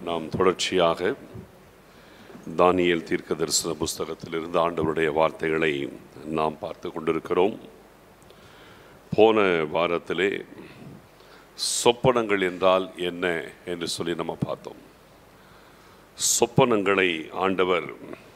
நாம் தொடர்ச்சியாக தானியேல் தீர்க்க தரிசன புஸ்தகத்திலிருந்து ஆண்டவருடைய வார்த்தைகளை நாம் பார்த்து கொண்டிருக்கிறோம் போன வாரத்திலே சொப்பனங்கள் என்றால் என்ன என்று சொல்லி நம்ம பார்த்தோம் சொப்பனங்களை ஆண்டவர்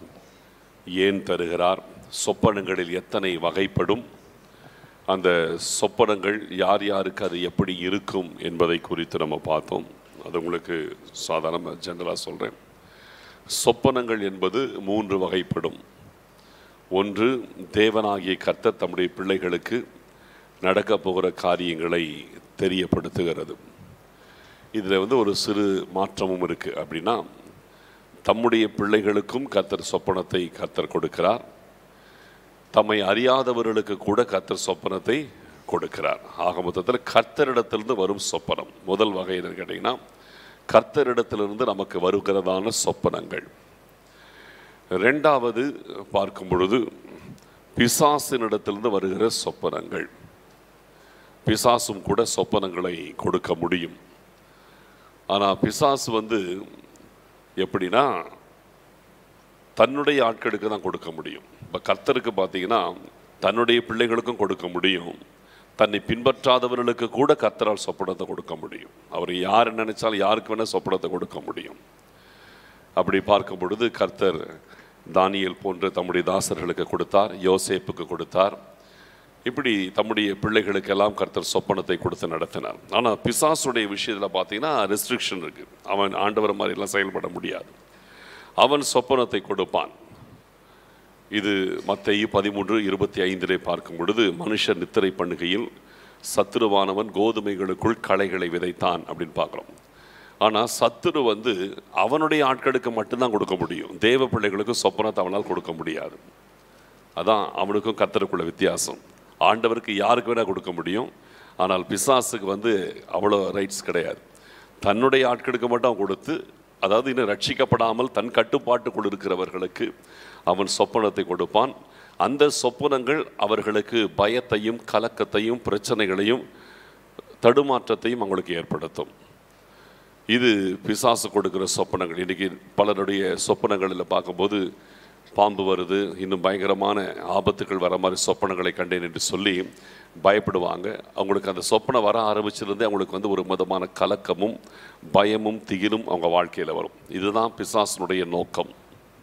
ஏன் தருகிறார் சொப்பனங்களில் எத்தனை வகைப்படும் அந்த சொப்பனங்கள் யார் யாருக்கு அது எப்படி இருக்கும் என்பதை குறித்து நம்ம பார்த்தோம் அது உங்களுக்கு சாதாரண ஜெனரலாக சொல்கிறேன் சொப்பனங்கள் என்பது மூன்று வகைப்படும் ஒன்று தேவனாகிய கர்த்தர் தம்முடைய பிள்ளைகளுக்கு நடக்கப் போகிற காரியங்களை தெரியப்படுத்துகிறது இதில் வந்து ஒரு சிறு மாற்றமும் இருக்குது அப்படின்னா தம்முடைய பிள்ளைகளுக்கும் கர்த்தர் சொப்பனத்தை கர்த்தர் கொடுக்கிறார் தம்மை அறியாதவர்களுக்கு கூட கர்த்தர் சொப்பனத்தை கொடுக்கிறார் ஆக மொத்தத்தில் கர்த்தரிடத்திலிருந்து வரும் சொப்பனம் முதல் வகை என்னன்னு கேட்டிங்கன்னா கர்த்தரிடத்திலிருந்து நமக்கு வருகிறதான சொப்பனங்கள் ரெண்டாவது பார்க்கும் பொழுது பிசாசினிடத்திலிருந்து வருகிற சொப்பனங்கள் பிசாசும் கூட சொப்பனங்களை கொடுக்க முடியும் ஆனால் பிசாசு வந்து எப்படின்னா தன்னுடைய ஆட்களுக்கு தான் கொடுக்க முடியும் இப்போ கர்த்தருக்கு பார்த்தீங்கன்னா தன்னுடைய பிள்ளைகளுக்கும் கொடுக்க முடியும் தன்னை பின்பற்றாதவர்களுக்கு கூட கர்த்தரால் சொப்பனத்தை கொடுக்க முடியும் அவர் யார் நினைச்சாலும் யாருக்கு வேணால் சொப்பனத்தை கொடுக்க முடியும் அப்படி பார்க்கும் பொழுது கர்த்தர் தானியல் போன்ற தம்முடைய தாசர்களுக்கு கொடுத்தார் யோசேப்புக்கு கொடுத்தார் இப்படி தம்முடைய பிள்ளைகளுக்கெல்லாம் கர்த்தர் சொப்பனத்தை கொடுத்து நடத்தினார் ஆனால் பிசாசுடைய விஷயத்தில் பார்த்தீங்கன்னா ரெஸ்ட்ரிக்ஷன் இருக்குது அவன் ஆண்டவர் மாதிரிலாம் செயல்பட முடியாது அவன் சொப்பனத்தை கொடுப்பான் இது மத்தேயு பதிமூன்று இருபத்தி ஐந்திலே பார்க்கும் பொழுது மனுஷர் நித்திரை பண்ணுகையில் சத்துருவானவன் கோதுமைகளுக்குள் களைகளை விதைத்தான் அப்படின்னு பார்க்குறோம் ஆனால் சத்துரு வந்து அவனுடைய ஆட்களுக்கு மட்டும்தான் கொடுக்க முடியும் தேவ பிள்ளைகளுக்கு சொப்பனத்தை அவனால் கொடுக்க முடியாது அதான் அவனுக்கும் கத்தருக்குள்ள வித்தியாசம் ஆண்டவருக்கு யாருக்கு வேணால் கொடுக்க முடியும் ஆனால் பிசாசுக்கு வந்து அவ்வளோ ரைட்ஸ் கிடையாது தன்னுடைய ஆட்களுக்கு மட்டும் அவன் கொடுத்து அதாவது இன்னும் ரட்சிக்கப்படாமல் தன் கட்டுப்பாட்டுக்குள் இருக்கிறவர்களுக்கு அவன் சொப்பனத்தை கொடுப்பான் அந்த சொப்பனங்கள் அவர்களுக்கு பயத்தையும் கலக்கத்தையும் பிரச்சனைகளையும் தடுமாற்றத்தையும் அவங்களுக்கு ஏற்படுத்தும் இது பிசாசு கொடுக்கிற சொப்பனங்கள் இன்றைக்கி பலருடைய சொப்பனங்களில் பார்க்கும்போது பாம்பு வருது இன்னும் பயங்கரமான ஆபத்துகள் வர மாதிரி சொப்பனங்களை கண்டேன் என்று சொல்லி பயப்படுவாங்க அவங்களுக்கு அந்த சொப்பனை வர ஆரம்பிச்சிருந்தே அவங்களுக்கு வந்து ஒரு விதமான கலக்கமும் பயமும் திகிலும் அவங்க வாழ்க்கையில் வரும் இதுதான் பிசாசனுடைய நோக்கம்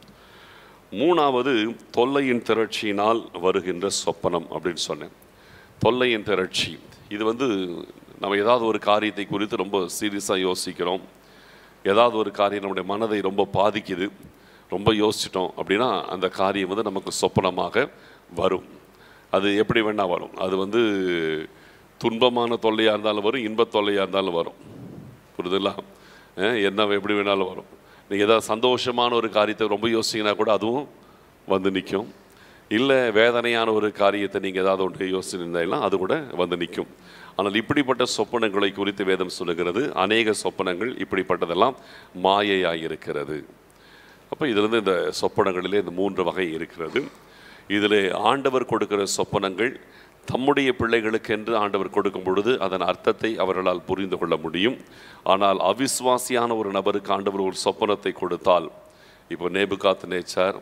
மூணாவது தொல்லையின் திரட்சியினால் வருகின்ற சொப்பனம் அப்படின்னு சொன்னேன் தொல்லையின் திரட்சி இது வந்து நம்ம ஏதாவது ஒரு காரியத்தை குறித்து ரொம்ப சீரியஸாக யோசிக்கிறோம் ஏதாவது ஒரு காரியம் நம்முடைய மனதை ரொம்ப பாதிக்குது ரொம்ப யோசிச்சிட்டோம் அப்படின்னா அந்த காரியம் வந்து நமக்கு சொப்பனமாக வரும் அது எப்படி வேணால் வரும் அது வந்து துன்பமான தொல்லையாக இருந்தாலும் வரும் இன்பத் தொல்லையாக இருந்தாலும் வரும் புரியுதுங்களா அஹ் என்ன எப்படி வேணாலும் வரும் நீங்கள் ஏதாவது சந்தோஷமான ஒரு காரியத்தை ரொம்ப யோசிச்சிங்கன்னா கூட அதுவும் வந்து நிற்கும் இல்லை வேதனையான ஒரு காரியத்தை நீங்கள் ஏதாவது ஒன்று யோசிச்சிருந்தீங்கன்னா அது கூட வந்து நிற்கும் ஆனால் இப்படிப்பட்ட சொப்பனங்களை குறித்து வேதம் சொல்லுகிறது அநேக சொப்பனங்கள் இப்படிப்பட்டதெல்லாம் மாயையாக இருக்கிறது அப்போ இதிலிருந்து இந்த சொப்பனங்களிலே இந்த மூன்று வகை இருக்கிறது இதில் ஆண்டவர் கொடுக்கிற சொப்பனங்கள் தம்முடைய பிள்ளைகளுக்கென்று ஆண்டவர் கொடுக்கும் பொழுது அதன் அர்த்தத்தை அவர்களால் புரிந்து கொள்ள முடியும் ஆனால் அவிஸ்வாசியான ஒரு நபருக்கு ஆண்டவர் ஒரு சொப்பனத்தை கொடுத்தால் இப்போ நேபுகாத் நேச்சார்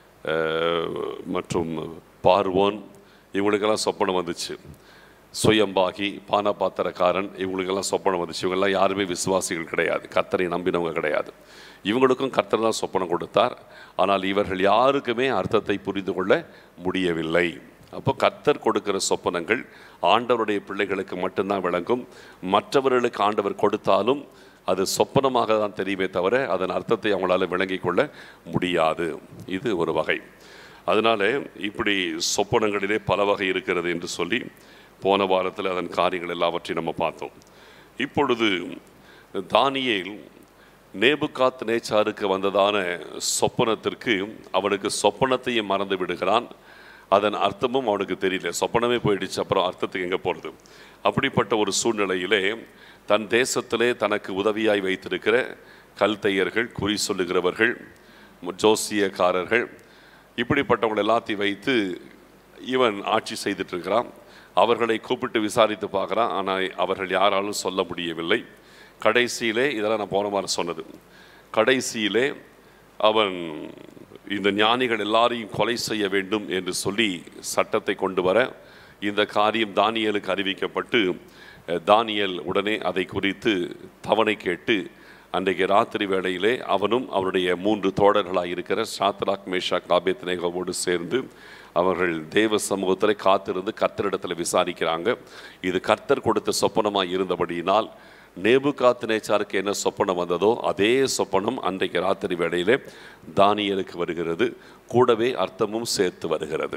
மற்றும் பார்வோன் இவங்களுக்கெல்லாம் சொப்பனம் வந்துச்சு சுயம்பாகி பானபாத்திரக்காரன் இவங்களுக்கெல்லாம் சொப்பனம் வந்துச்சு இவங்கெல்லாம் யாருமே விசுவாசிகள் கிடையாது கர்த்தரை நம்பினவங்க கிடையாது இவங்களுக்கும் கர்த்தர் தான் சொப்பனம் கொடுத்தார் ஆனால் இவர்கள் யாருக்குமே அர்த்தத்தை புரிந்து கொள்ள முடியவில்லை அப்போ கர்த்தர் கொடுக்கிற சொப்பனங்கள் ஆண்டவருடைய பிள்ளைகளுக்கு மட்டும்தான் விளங்கும் மற்றவர்களுக்கு ஆண்டவர் கொடுத்தாலும் அது சொப்பனமாக தான் தெரியுமே தவிர அதன் அர்த்தத்தை அவங்களால விளங்கிக் கொள்ள முடியாது இது ஒரு வகை அதனால இப்படி சொப்பனங்களிலே பல வகை இருக்கிறது என்று சொல்லி போன வாரத்தில் அதன் காரியங்கள் எல்லாவற்றையும் நம்ம பார்த்தோம் இப்பொழுது தானியேல் நேபுகாத் நேச்சாருக்கு வந்ததான சொப்பனத்திற்கு அவனுக்கு சொப்பனத்தையும் மறந்து விடுகிறான் அதன் அர்த்தமும் அவனுக்கு தெரியல சொப்பனமே போயிடுச்சு அப்புறம் அர்த்தத்துக்கு எங்கே போகிறது அப்படிப்பட்ட ஒரு சூழ்நிலையிலே தன் தேசத்திலே தனக்கு உதவியாய் வைத்திருக்கிற கல்தையர்கள் குறி சொல்லுகிறவர்கள் ஜோசியக்காரர்கள் இப்படிப்பட்டவங்களை எல்லாத்தையும் வைத்து இவன் ஆட்சி செய்துட்டு இருக்கிறான் அவர்களை கூப்பிட்டு விசாரித்து பார்க்குறான் ஆனால் அவர்கள் யாராலும் சொல்ல முடியவில்லை கடைசியிலே இதெல்லாம் நான் போன வாரம் சொன்னது கடைசியிலே அவன் இந்த ஞானிகள் எல்லாரையும் கொலை செய்ய வேண்டும் என்று சொல்லி சட்டத்தை கொண்டு வர இந்த காரியம் தானியேலுக்கு அறிவிக்கப்பட்டு அஹ், தானியேல் உடனே அதை குறித்து தவணை கேட்டு அன்றைக்கு ராத்திரி வேளையிலே அவனும் அவனுடைய மூன்று தோழர்களாக இருக்கிற சாத்ராக் மேஷாக் ஆபேத்னேகோவோடு சேர்ந்து அவர்கள் தேவ சமூகத்தில் காத்திருந்து கர்த்தரிடத்தில் விசாரிக்கிறாங்க இது கர்த்தர் கொடுத்த சொப்பனமாக இருந்தபடியினால் நேபுகாத்து நேச்சாருக்கு என்ன சொப்பனம் வந்ததோ அதே சொப்பனம் அன்றைக்கு ராத்திரி வேளையிலே தானியலுக்கு வருகிறது கூடவே அர்த்தமும் சேர்த்து வருகிறது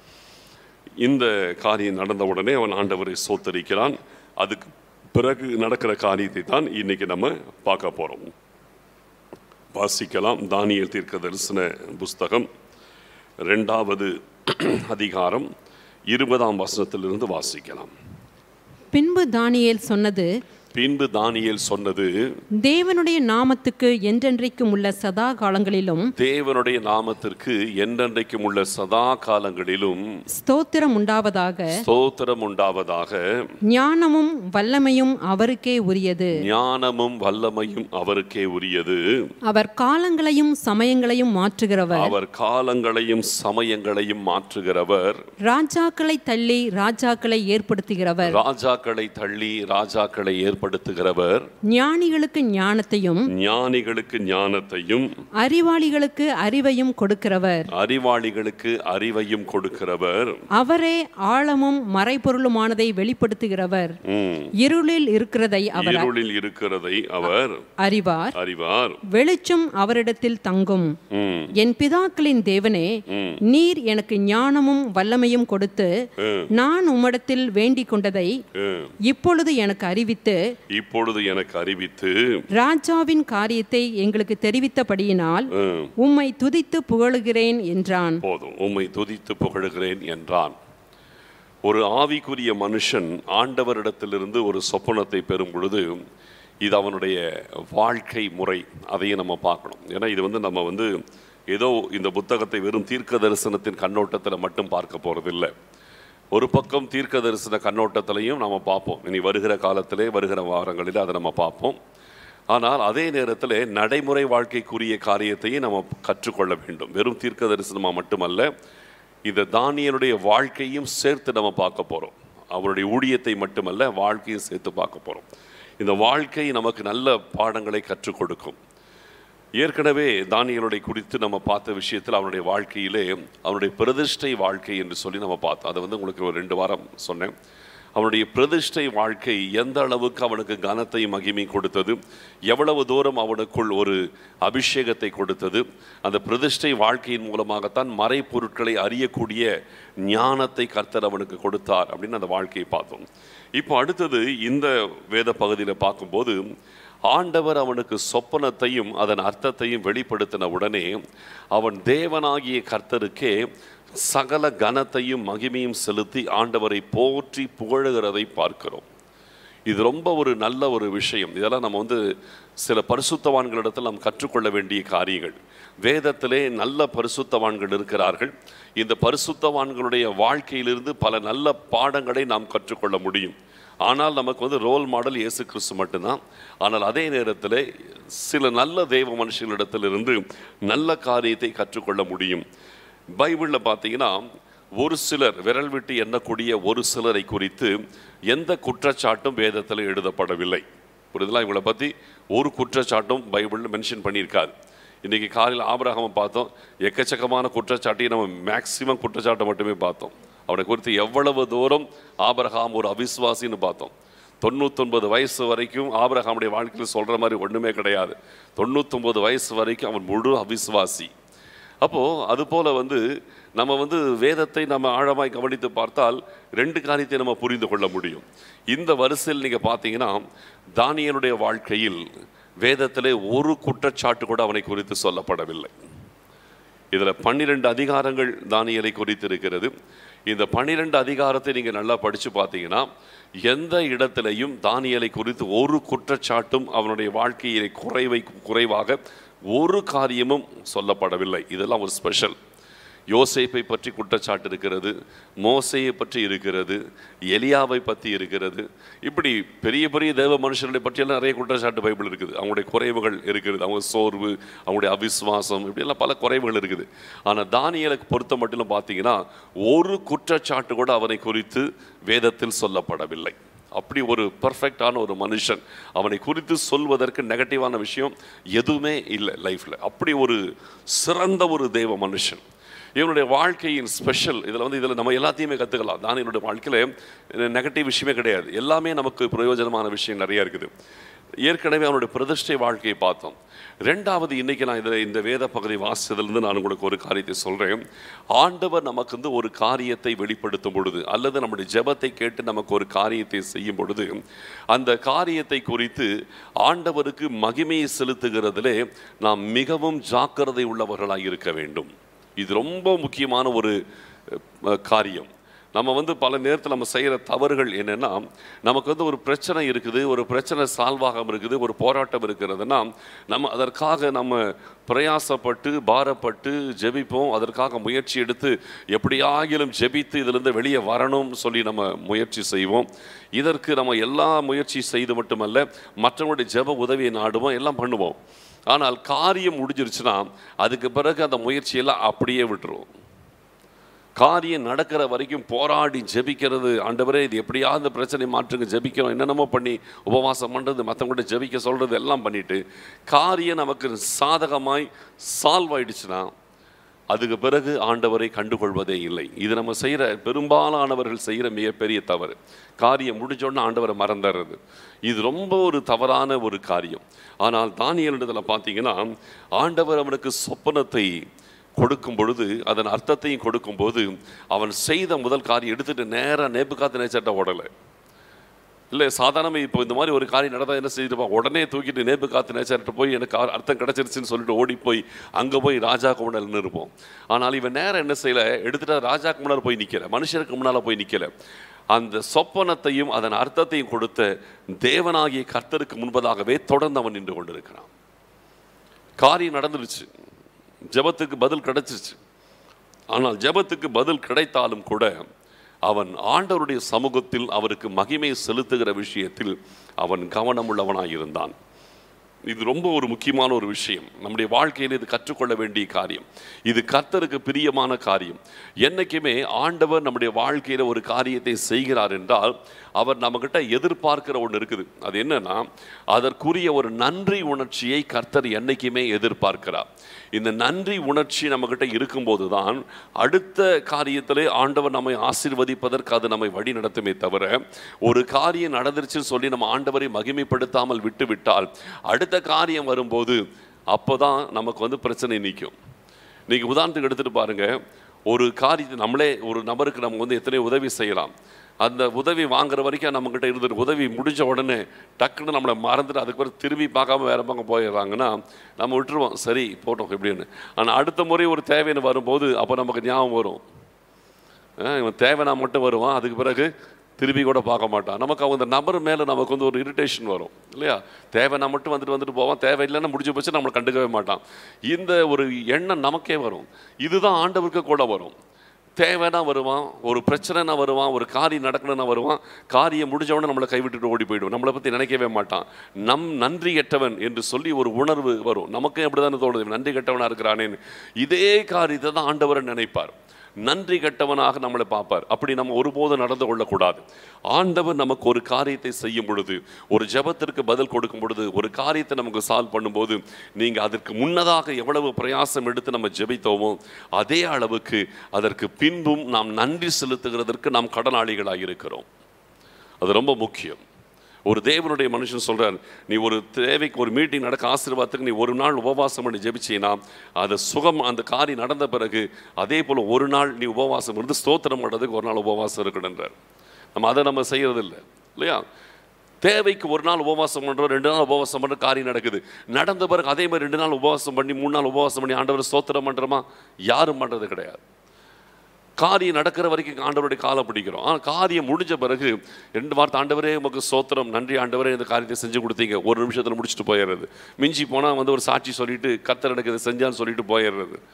இந்த காரியம் நடந்த உடனே அவன் ஆண்டவரை சோத்தரிக்கிறான் அதுக்கு பிறகு நடக்கிற காரியத்தை தான் இன்னைக்கு நம்ம பார்க்க போறோம் வாசிக்கலாம் தானியல் தீர்க்க தரிசன புஸ்தகம் ரெண்டாவது அதிகாரம் இருபதாம் வசனத்திலிருந்து வாசிக்கலாம் பின்பு தானியேல் சொன்னது பின்பு தானியேல் சொன்னது தேவனுடைய நாமத்துக்கு என்றென்றைக்கும் உள்ள சதா காலங்களிலும் தேவனுடைய நாமத்திற்கு என்றென்றைக்கும் உள்ள சதா காலங்களிலும் ஸ்தோத்திரம் உண்டாவதாக ஸ்தோத்திரம் உண்டாவதாக ஞானமும் வல்லமையும் அவருக்கே உரியது ஞானமும் வல்லமையும் அவருக்கே உரியது அவர் காலங்களையும் சமயங்களையும் மாற்றுகிறவர் அவர் காலங்களையும் சமயங்களையும் மாற்றுகிறவர் ராஜாக்களை தள்ளி ராஜாக்களை ஏற்படுத்துகிறவர் ராஜாக்களை தள்ளி ராஜாக்களை ஏற்படுத்துகிறவர் ஞானிகளுக்கு ஞானத்தையும் ஞானிகளுக்கு ஞானத்தையும் அறிவாளிகளுக்கு அறிவையும் கொடுக்கிறவர் அறிவாளிகளுக்கு அறிவையும் கொடுக்கிறவர் அவரே ஆழமும் மறைபொருளுமானதை வெளிப்படுத்துகிறவர் ம். இருளில் இருக்கிறதை அவர் இருளில் இருக்கிறதை அவர் அறிவார் அறிவார் வெளிச்சம் அவரிடத்தில் தங்கும் ம். என் பிதாக்களின் தேவனே நீர் எனக்கு ஞானமும் வல்லமையும் கொடுத்து நான் உம்மிடத்தில் வேண்டிக் கொண்டதை ம். இப்பொழுது எனக்கு அறிவித்து இப்பொழுது எனக்கு அறிவித்து ராஜாவின் காரியத்தை எங்களுக்கு தெரிவித்தபடியினால் ம், உம்மை துதித்து புகழுகிறேன் என்றான் போதும் உம்மை துதித்து புகழுகிறேன் என்றான் ஒரு ஆவிக்குரிய மனுஷன் ஆண்டவரிடத்திலிருந்து ஒரு சொப்பனத்தை பெறும் பொழுது இது அவனுடைய வாழ்க்கை முறை அதையும் நம்ம பார்க்கணும் ஏன்னா இது வந்து நம்ம வந்து ஏதோ இந்த புத்தகத்தை வெறும் தீர்க்க தரிசனத்தின் கண்ணோட்டத்தில் மட்டும் பார்க்க போறதில்லை ஒரு பக்கம் தீர்க்க தரிசன கண்ணோட்டத்திலையும் நம்ம பார்ப்போம் இனி வருகிற காலத்திலே வருகிற வாரங்களில் அதை நம்ம பார்ப்போம் ஆனால் அதே நேரத்தில் நடைமுறை வாழ்க்கைக்குரிய காரியத்தையும் நம்ம கற்றுக்கொள்ள வேண்டும் வெறும் தீர்க்க தரிசனமாக மட்டுமல்ல இந்த தானியனுடைய வாழ்க்கையும் சேர்த்து நம்ம பார்க்க போகிறோம் அவருடைய ஊழியத்தை மட்டுமல்ல வாழ்க்கையும் சேர்த்து பார்க்க போகிறோம் இந்த வாழ்க்கை நமக்கு நல்ல பாடங்களை கற்றுக் கொடுக்கும் ஏற்கனவே தானியலுடைய குறித்து நம்ம பார்த்த விஷயத்தில் அவனுடைய வாழ்க்கையிலே அவனுடைய பிரதிஷ்டை வாழ்க்கை என்று சொல்லி நம்ம பார்த்தோம் அதை வந்து உங்களுக்கு ஒரு ரெண்டு வாரம் சொன்னேன் அவனுடைய பிரதிஷ்டை வாழ்க்கை எந்த அளவுக்கு அவனுக்கு கனத்தையும் மகிமையும் கொடுத்தது எவ்வளவு தூரம் அவனுக்குள் ஒரு அபிஷேகத்தை கொடுத்தது அந்த பிரதிஷ்டை வாழ்க்கையின் மூலமாகத்தான் மறைப்பொருட்களை அறியக்கூடிய ஞானத்தை கர்த்தர் அவனுக்கு கொடுத்தார் அப்படின்னு அந்த வாழ்க்கையை பார்த்தோம் இப்போ அடுத்தது இந்த வேத பகுதியில் பார்க்கும்போது ஆண்டவர் அவனுக்கு சொப்பனத்தையும் அதன் அர்த்தத்தையும் வெளிப்படுத்தின உடனே அவன் தேவனாகிய கர்த்தருக்கே சகல கனத்தையும் மகிமையும் செலுத்தி ஆண்டவரை போற்றி புகழுகிறதை பார்க்கிறோம் இது ரொம்ப ஒரு நல்ல ஒரு விஷயம் இதெல்லாம் நம்ம வந்து சில பரிசுத்தவான்களிடத்தில் நாம் கற்றுக்கொள்ள வேண்டிய காரியங்கள் வேதத்திலே நல்ல பரிசுத்தவான்கள் இருக்கிறார்கள் இந்த பரிசுத்தவான்களுடைய வாழ்க்கையிலிருந்து பல நல்ல பாடங்களை நாம் கற்றுக்கொள்ள முடியும் ஆனால் நமக்கு வந்து ரோல் மாடல் இயேசு கிறிஸ்து மட்டும்தான் ஆனால் அதே நேரத்தில் சில நல்ல தெய்வ மனுஷர்களிடத்திலிருந்து நல்ல காரியத்தை கற்றுக்கொள்ள முடியும் பைபிளில் பார்த்தீங்கன்னா ஒரு சிலர் விரல் விட்டு எண்ணக்கூடிய ஒரு சிலரை குறித்து எந்த குற்றச்சாட்டும் வேதத்தில் எழுதப்படவில்லை புரியுதுங்களா இவங்களை பற்றி ஒரு குற்றச்சாட்டும் பைபிளில் மென்ஷன் பண்ணியிருக்காது இன்றைக்கி காலையில் ஆபரகமை பார்த்தோம் எக்கச்சக்கமான குற்றச்சாட்டையும் நம்ம மேக்சிமம் குற்றச்சாட்டை மட்டுமே பார்த்தோம் அவனை குறித்து எவ்வளவு தூரம் ஆபரகாம் ஒரு அவிஸ்வாசின்னு பார்த்தோம் தொண்ணூத்தொன்பது வயசு வரைக்கும் ஆபரகாமுடைய வாழ்க்கையில் சொல்கிற மாதிரி ஒன்றுமே கிடையாது தொண்ணூத்தொன்பது வயசு வரைக்கும் அவன் முழு அவிஸ்வாசி அப்போது அதுபோல் வந்து நம்ம வந்து வேதத்தை நம்ம ஆழமாய் கவனித்து பார்த்தால் ரெண்டு காரியத்தை நம்ம புரிந்து கொள்ள முடியும் இந்த வரிசையில் நீங்கள் பார்த்தீங்கன்னா தானியனுடைய வாழ்க்கையில் வேதத்திலே ஒரு குற்றச்சாட்டு கூட அவனை குறித்து சொல்லப்படவில்லை இதில் பன்னிரெண்டு அதிகாரங்கள் தானியலை குறித்து இருக்கிறது இந்த பன்னிரெண்டு அதிகாரத்தை நீங்கள் நல்லா படித்து பார்த்தீங்கன்னா எந்த இடத்திலையும் தானியலை குறித்து ஒரு குற்றச்சாட்டும் அவனுடைய வாழ்க்கையிலே குறைவை குறைவாக ஒரு காரியமும் சொல்லப்படவில்லை இதெல்லாம் ஒரு ஸ்பெஷல் யோசேப்பை பற்றி குற்றச்சாட்டு இருக்கிறது மோசையை பற்றி இருக்கிறது எலியாவை பற்றி இருக்கிறது இப்படி பெரிய பெரிய தேவ மனுஷர்களை பற்றியெல்லாம் நிறைய குற்றச்சாட்டு பைபிள் இருக்குது அவங்களுடைய குறைவுகள் இருக்கிறது அவங்க சோர்வு அவங்களுடைய அவிசுவாசம் இப்படியெல்லாம் பல குறைவுகள் இருக்குது ஆனால் தானியலுக்கு பொறுத்த மட்டும் பார்த்தீங்கன்னா ஒரு குற்றச்சாட்டு கூட அவனை குறித்து வேதத்தில் சொல்லப்படவில்லை அப்படி ஒரு பர்ஃபெக்டான ஒரு மனுஷன் அவனை குறித்து சொல்வதற்கு நெகட்டிவான விஷயம் எதுவுமே இல்லை லைஃப்பில் அப்படி ஒரு சிறந்த ஒரு தேவ மனுஷன் இவனுடைய வாழ்க்கையின் ஸ்பெஷல் இதில் வந்து இதில் நம்ம எல்லாத்தையுமே கற்றுக்கலாம் தான் என்னுடைய வாழ்க்கையில் நெகட்டிவ் விஷயமே கிடையாது எல்லாமே நமக்கு பிரயோஜனமான விஷயம் நிறைய இருக்குது ஏற்கனவே அவனுடைய பிரதிஷ்டை வாழ்க்கையை பார்த்தோம் ரெண்டாவது இன்னைக்கு நான் இதில் இந்த வேத பகுதி வாசித்ததுலேருந்து நான் உங்களுக்கு ஒரு காரியத்தை சொல்கிறேன் ஆண்டவர் நமக்கு வந்து ஒரு காரியத்தை வெளிப்படுத்தும் பொழுது அல்லது நம்முடைய ஜெபத்தை கேட்டு நமக்கு ஒரு காரியத்தை செய்யும் பொழுது அந்த காரியத்தை குறித்து ஆண்டவருக்கு மகிமையை செலுத்துகிறதிலே நாம் மிகவும் ஜாக்கிரதை உள்ளவர்களாக இருக்க வேண்டும் இது ரொம்ப முக்கியமான ஒரு அஹ், காரியம் நம்ம வந்து பல நேரத்தில் நம்ம செய்கிற தவறுகள் என்னென்னா நமக்கு வந்து ஒரு பிரச்சனை இருக்குது ஒரு பிரச்சனை சால்வ் ஆகாம இருக்குது ஒரு போராட்டம் இருக்கிறதுனா நம்ம அதற்காக நம்ம பிரயாசப்பட்டு பாரப்பட்டு ஜெபிப்போம் அதற்காக முயற்சி எடுத்து எப்படியாகிலும் ஜெபித்து இதிலிருந்து வெளியே வரணும்னு சொல்லி நம்ம முயற்சி செய்வோம் இதற்கு நம்ம எல்லா முயற்சி செய்து மட்டுமல்ல மற்றவங்களுடைய ஜெப உதவியை நாடுவோம் எல்லாம் பண்ணுவோம் ஆனால் காரியம் முடிஞ்சிருச்சுன்னா அதுக்கு பிறகு அந்த முயற்சியெல்லாம் அப்படியே விட்டுருவோம் காரியம் நடக்கிற வரைக்கும் போராடி ஜெபிக்கிறது ஆண்டவரே இது எப்படியாவது இந்த பிரச்சனை மாற்றுங்க ஜெபிக்கிறோம் என்னென்னமோ பண்ணி உபவாசம் பண்ணுறது மற்றவங்கள்ட்ட ஜெபிக்க சொல்கிறது எல்லாம் பண்ணிட்டு காரியம் நமக்கு சாதகமாய் சால்வ் ஆயிடுச்சுன்னா அதுக்கு பிறகு ஆண்டவரை கண்டுகொள்வதே இல்லை இது நம்ம செய்கிற பெரும்பாலானவர்கள் செய்கிற மிகப்பெரிய தவறு காரியம் முடிஞ்சோடனே ஆண்டவரை மறந்துடுறது இது ரொம்ப ஒரு தவறான ஒரு காரியம் ஆனால் தானியலிடத்தில் பார்த்தீங்கன்னா ஆண்டவர் அவனுக்கு சொப்பனத்தை கொடுக்கும் பொழுது அதன் அர்த்தத்தையும் கொடுக்கும்போது அவன் செய்த முதல் காரியம் எடுத்துட்டு நேராக நேப்புக்காத்து நேச்சட்ட ஓடலை இல்லை சாதாரணமாக இப்போ இந்த மாதிரி ஒரு காரியம் நடந்தால் என்ன செய்திருப்பான் உடனே தூக்கிட்டு நேப்பு காத்து நேச்சர்கிட்ட போய் எனக்கு அர்- அர்த்தம் கிடச்சிருச்சுன்னு சொல்லிட்டு ஓடி போய் அங்கே போய் ராஜாக்கு முன்னால் நின்று இருப்போம் ஆனால் இவன் நேரம் என்ன செய்யல எடுத்துட்டு ராஜாக்கு முன்னால் போய் நிற்கல மனுஷருக்கு முன்னால் போய் நிற்கல அந்த சொப்பனத்தையும் அதன் அர்த்தத்தையும் கொடுத்த தேவனாகிய கர்த்தருக்கு முன்பதாகவே தொடர்ந்து அவன் நின்று கொண்டிருக்கிறான் காரியம் நடந்துருச்சு ஜெபத்துக்கு பதில் கிடைச்சிருச்சு ஆனால் ஜெபத்துக்கு பதில் கிடைத்தாலும் கூட அவன் ஆண்டவருடைய சமூகத்தில் அவருக்கு மகிமை செலுத்துகிற விஷயத்தில் அவன் கவனமுள்ளவனாய் இருந்தான் இது ரொம்ப ஒரு முக்கியமான ஒரு விஷயம் நம்முடைய வாழ்க்கையில் இது கற்றுக்கொள்ள வேண்டிய காரியம் இது கர்த்தருக்கு பிரியமான காரியம் என்னைக்குமே ஆண்டவர் நம்முடைய வாழ்க்கையில் ஒரு காரியத்தை செய்கிறார் என்றால் அவர் நம்மக்கிட்ட எதிர்பார்க்கிற ஒன்று இருக்குது அது என்னன்னா அதற்குரிய ஒரு நன்றி உணர்ச்சியை கர்த்தர் என்னைக்குமே எதிர்பார்க்கிறார் இந்த நன்றி உணர்ச்சி நம்மக்கிட்ட இருக்கும்போது தான் அடுத்த காரியத்திலே ஆண்டவர் நம்மை ஆசீர்வதிப்பதற்கு அது நம்மை வழி நடத்துமே தவிர ஒரு காரியம் நடந்துருச்சுன்னு சொல்லி நம்ம ஆண்டவரை மகிமைப்படுத்தாமல் விட்டு விட்டால் அடுத்த காரியம் வரும்போது அப்போதான் நமக்கு வந்து பிரச்சனை நிற்கும் நீங்கள் உதாரணத்துக்கு எடுத்துகிட்டு பாருங்க ஒரு காரியத்தை நம்மளே ஒரு நபருக்கு நம்ம வந்து எத்தனை உதவி செய்யலாம் அந்த உதவி வாங்குற வரைக்கும் நம்மக்கிட்ட இருந்துட்டு உதவி முடிஞ்ச உடனே டக்குன்னு நம்மளை மறந்துட்டு அதுக்கு பிறகு திரும்பி பார்க்காம வேற பக்கம் போயிடுறாங்கன்னா நம்ம விட்டுருவோம் சரி போட்டோம் எப்படின்னு ஆனால் அடுத்த முறை ஒரு தேவைன்னு வரும்போது அப்போ நமக்கு ஞாபகம் வரும் ஆ, இவன் தேவைனா மட்டும் வருவான் அதுக்கு பிறகு திரும்பி கூட பார்க்க மாட்டான் நமக்கு அவங்க நபர் மேலே நமக்கு வந்து ஒரு இரிட்டேஷன் வரும் இல்லையா தேவைனா மட்டும் வந்துட்டு வந்துட்டு போவான் தேவையில்லைன்னா முடிஞ்சு போச்சு நம்மளை கண்டுக்கவே மாட்டான் இந்த ஒரு எண்ணம் நமக்கே வரும் இதுதான் ஆண்டவருக்கு கூட வரும் தேவைன்னா வருவான் ஒரு பிரச்சனைனா வருவான் ஒரு காரியம் நடக்கணும்னா வருவான் காரியம் முடிஞ்ச உடனே நம்மளை கைவிட்டுட்டு ஓடி போயிடுவோம் நம்மளை பற்றி நினைக்கவே மாட்டான் நம் நன்றி கெட்டவன் என்று சொல்லி ஒரு உணர்வு வரும் நமக்கே அப்படிதானே தோணுது இவன் நன்றி கெட்டவனா இருக்கிறானேன்னு இதே காரியத்தை தான் ஆண்டவர் நினைப்பார் நன்றி கெட்டவனாக நம்மளை பார்ப்பார் அப்படி நம்ம ஒருபோதும் நடந்து கொள்ளக்கூடாது ஆண்டவர் நமக்கு ஒரு காரியத்தை செய்யும் பொழுது ஒரு ஜெபத்திற்கு பதில் கொடுக்கும் பொழுது ஒரு காரியத்தை நமக்கு சால்வ் பண்ணும்போது நீங்கள் அதற்கு முன்னதாக எவ்வளவு பிரயாசம் எடுத்து நம்ம ஜெபித்தோமோ அதே அளவுக்கு அதற்கு பின்பும் நாம் நன்றி செலுத்துகிறதற்கு நாம் கடனாளிகளாக இருக்கிறோம் அது ரொம்ப முக்கியம் ஒரு தேவனுடைய மனுஷன் சொல்றார் நீ ஒரு தேவைக்கு ஒரு மீட்டிங் நடக்க ஆசீர்வாதத்துக்கு நீ ஒரு நாள் உபவாசம் பண்ணி ஜெபிச்சீனா அது சுகம் அந்த காரியம் நடந்த பிறகு அதே போல் ஒரு நாள் நீ உபவாசம் இருந்து ஸ்தோத்திரம் பண்ணுறதுக்கு ஒரு நாள் உபவாசம் இருக்கணுன்றார் நம்ம அதை நம்ம செய்யறது இல்லை இல்லையா தேவைக்கு ஒரு நாள் உபவாசம் பண்ணுறோம் ரெண்டு நாள் உபவாசம் பண்ணுற காரியம் நடக்குது நடந்த பிறகு அதே மாதிரி ரெண்டு நாள் உபவாசம் பண்ணி மூணு நாள் உபவாசம் பண்ணி ஆண்டவர் ஸ்தோத்திரம் பண்ணுறோமா யாரும் பண்ணுறது கிடையாது காரியம் நடக்கிற வரைக்கும் ஆண்டவருடைய காலை பிடிக்கிறோம் ஆனால் காரியம் முடிஞ்ச பிறகு ரெண்டு வார்த்தை ஆண்டவரே உமக்கு சோத்திரம் நன்றி ஆண்டவரே இந்த காரியத்தை செஞ்சு கொடுத்தீங்க ஒரு நிமிஷத்தில் முடிச்சுட்டு போயிடுறது மிஞ்சி போனால் வந்து ஒரு சாட்சி சொல்லிட்டு கத்தர் எனக்கு இதை செஞ்சான்னு சொல்லிட்டு போயிடுறது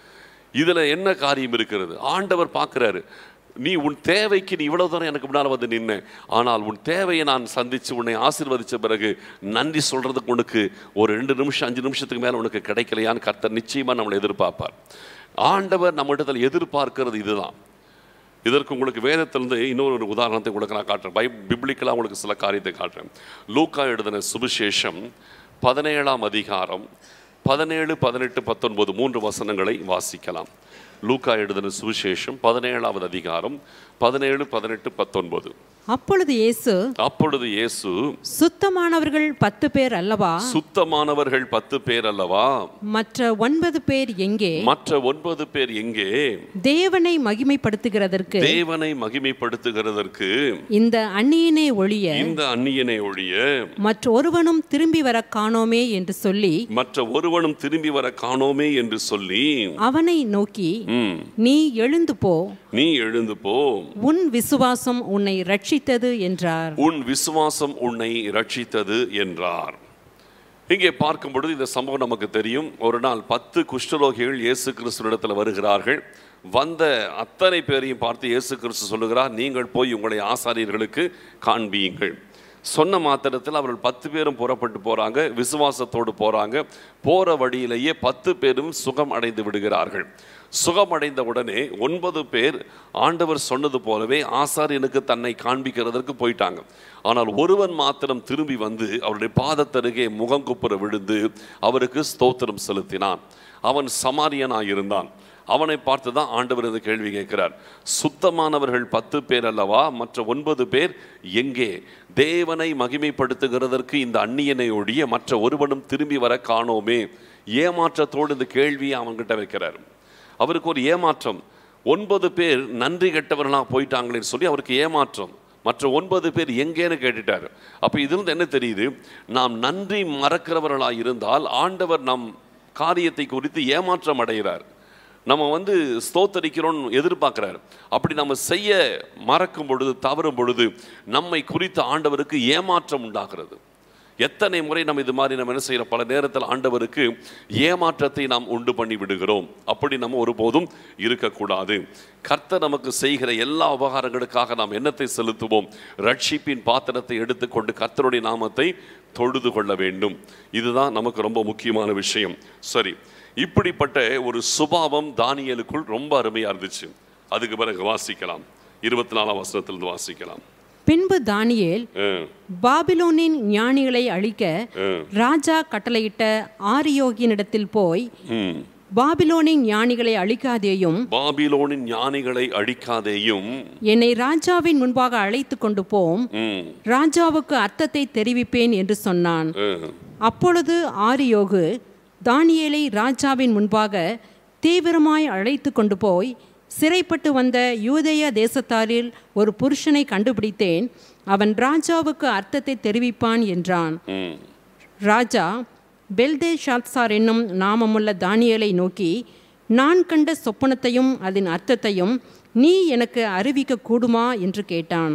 இதுல என்ன காரியம் இருக்கிறது ஆண்டவர் பார்க்கிறாரு நீ உன் தேவைக்கு நீ இவ்வளவு தூரம் எனக்கு முன்னால் வந்து நின்ன ஆனால் உன் தேவையை நான் சந்திச்சு உன்னை ஆசீர்வதிச்ச பிறகு நன்றி சொல்றதுக்கு உனக்கு ஒரு ரெண்டு நிமிஷம் அஞ்சு நிமிஷத்துக்கு மேல உனக்கு கிடைக்கலையான்னு கர்த்தர் நிச்சயமா நம்மளை எதிர்பார்ப்பார் ஆண்டவர் நம்மிடத்தில் எதிர்பார்க்கிறது இதுதான் இதற்கு உங்களுக்கு வேதத்திலிருந்து இன்னொரு ஒரு உதாரணத்தை உங்களுக்கு நான் காட்டுறேன் பை பிப்ளிக்கலாக உங்களுக்கு சில காரியத்தை காட்டுறேன் லூக்கா எழுதின சுவிசேஷம் பதினேழாம் அதிகாரம் பதினேழு பதினெட்டு பத்தொன்பது மூன்று வசனங்களை வாசிக்கலாம் லூக்கா எழுதின சுவிசேஷம் பதினேழாவது அதிகாரம் பதினேழு பதினெட்டு பத்தொன்பது அப்பொழுது இயேசு அப்பொழுது இயேசு சுத்தமானவர்கள் பத்து பேர் அல்லவா சுத்தமானவர்கள் பத்து பேர் அல்லவா மற்ற ஒன்பது பேர் எங்கே மற்ற ஒன்பது பேர் எங்கே தேவனை மகிமைப்படுத்துகிறதற்கு தேவனை மகிமைப்படுத்துகிறதற்கு இந்த அந்நியனே ஒழிய இந்த அந்நியனை ஒழிய மற்ற ஒருவனும் திரும்பி வர காணோமே என்று சொல்லி மற்ற ஒருவனும் திரும்பி வர காணோமே என்று சொல்லி அவனை நோக்கி ம், நீ எழுந்து போ நீ எழுந்து போ உன் விசுவாசம் உன்னை ரட்சித்தது என்றார் உன் விசுவாசம் உன்னை ரட்சித்தது என்றார் இங்கே பார்க்கும் பொழுது இந்த சம்பவம் நமக்கு தெரியும் ஒரு நாள் பத்து குஷ்டரோகிகள் இயேசு கிறிஸ்துவிடத்தில் வருகிறார்கள் வந்த அத்தனை பேரையும் பார்த்து இயேசு கிறிஸ்து சொல்லுகிறார் நீங்கள் போய் உங்களை ஆசாரியர்களுக்கு காண்பியுங்கள் சொன்ன மாத்திரத்தில் அவர்கள் பத்து பேரும் புறப்பட்டு போறாங்க விசுவாசத்தோடு போறாங்க போற வழியிலேயே பத்து பேரும் சுகம் அடைந்து விடுகிறார்கள் சுகம் அடைந்த உடனே ஒன்பது பேர் ஆண்டவர் சொன்னது போலவே ஆசாரியனுக்கு தன்னை காண்பிக்கிறதற்கு போயிட்டாங்க ஆனால் ஒருவன் மாத்திரம் திரும்பி வந்து அவருடைய பாதத்தருகே முகங்குப்புற விழுந்து அவருக்கு ஸ்தோத்திரம் செலுத்தினான் அவன் சமாரியனாய் இருந்தான் அவனை பார்த்து தான் ஆண்டவர் இந்த கேள்வி கேட்கிறார் சுத்தமானவர்கள் பத்து பேர் அல்லவா மற்ற ஒன்பது பேர் எங்கே தேவனை மகிமைப்படுத்துகிறதற்கு இந்த அந்நியனை ஒழிய மற்ற ஒருவனும் திரும்பி வர காணோமே ஏமாற்றத்தோடு இந்த கேள்வியை அவன்கிட்ட வைக்கிறார் அவருக்கு ஒரு ஏமாற்றம் ஒன்பது பேர் நன்றி கெட்டவர்களாக போயிட்டாங்களேன்னு சொல்லி அவருக்கு ஏமாற்றம் மற்ற ஒன்பது பேர் எங்கேன்னு கேட்டுட்டார் அப்போ இதிலிருந்து என்ன தெரியுது நாம் நன்றி மறக்கிறவர்களாக இருந்தால் ஆண்டவர் நம் காரியத்தை குறித்து ஏமாற்றம் அடைகிறார் நம்ம வந்து ஸ்தோத்தரிக்கிறோம்னு எதிர்பார்க்கிறார் அப்படி நம்ம செய்ய மறக்கும் பொழுது தவறும் பொழுது நம்மை குறித்த ஆண்டவருக்கு ஏமாற்றம் உண்டாகிறது எத்தனை முறை நம்ம இது மாதிரி நம்ம என்ன செய்யறோம் பல நேரத்தில் ஆண்டவருக்கு ஏமாற்றத்தை நாம் உண்டு பண்ணி விடுகிறோம் அப்படி நம்ம ஒருபோதும் இருக்கக்கூடாது கர்த்தர் நமக்கு செய்கிற எல்லா உபகாரங்களுக்காக நாம் எண்ணத்தை செலுத்துவோம் ரட்சிப்பின் பாத்திரத்தை எடுத்துக்கொண்டு கர்த்தருடைய நாமத்தை தொழுது கொள்ள வேண்டும் இதுதான் நமக்கு ரொம்ப முக்கியமான விஷயம் சரி இப்படிப்பட்ட ஒரு சுபாவம் தானியலுக்குள் ரொம்ப அருமையா இருந்துச்சு அதுக்கு பிறகு வாசிக்கலாம் இருபத்தி நாலாம் வசனத்திலிருந்து வாசிக்கலாம் பின்பு தானியேல் ஆ, பாபிலோனின் ஞானிகளை அழிக்க ஆ, ராஜா கட்டளையிட்ட ஆரியோகியனிடத்தில் போய் ம். பாபிலோனின் ஞானிகளை அழிக்காதேயும் பாபிலோனின் ஞானிகளை அழிக்காதேயும் என்னை ராஜாவின் முன்பாக அழைத்து கொண்டு போம் ம், ராஜாவுக்கு அர்த்தத்தை தெரிவிப்பேன் என்று சொன்னான் ஆ, அப்பொழுது ஆரியோகு தானியேலை ராஜாவின் முன்பாக தீவிரமாய் அழைத்து கொண்டு போய் சிறைப்பட்டு வந்த யூதேய தேசத்தாரில் ஒரு புருஷனை கண்டுபிடித்தேன் அவன் ராஜாவுக்கு அர்த்தத்தை தெரிவிப்பான் என்றான் ம். ராஜா பெல்தே ஷாத்சார் என்னும் நாமமுள்ள தானியேலை நோக்கி நான் கண்ட சொப்பனத்தையும் அதன் அர்த்தத்தையும் நீ எனக்கு அறிவிக்க கூடுமா என்று கேட்டான்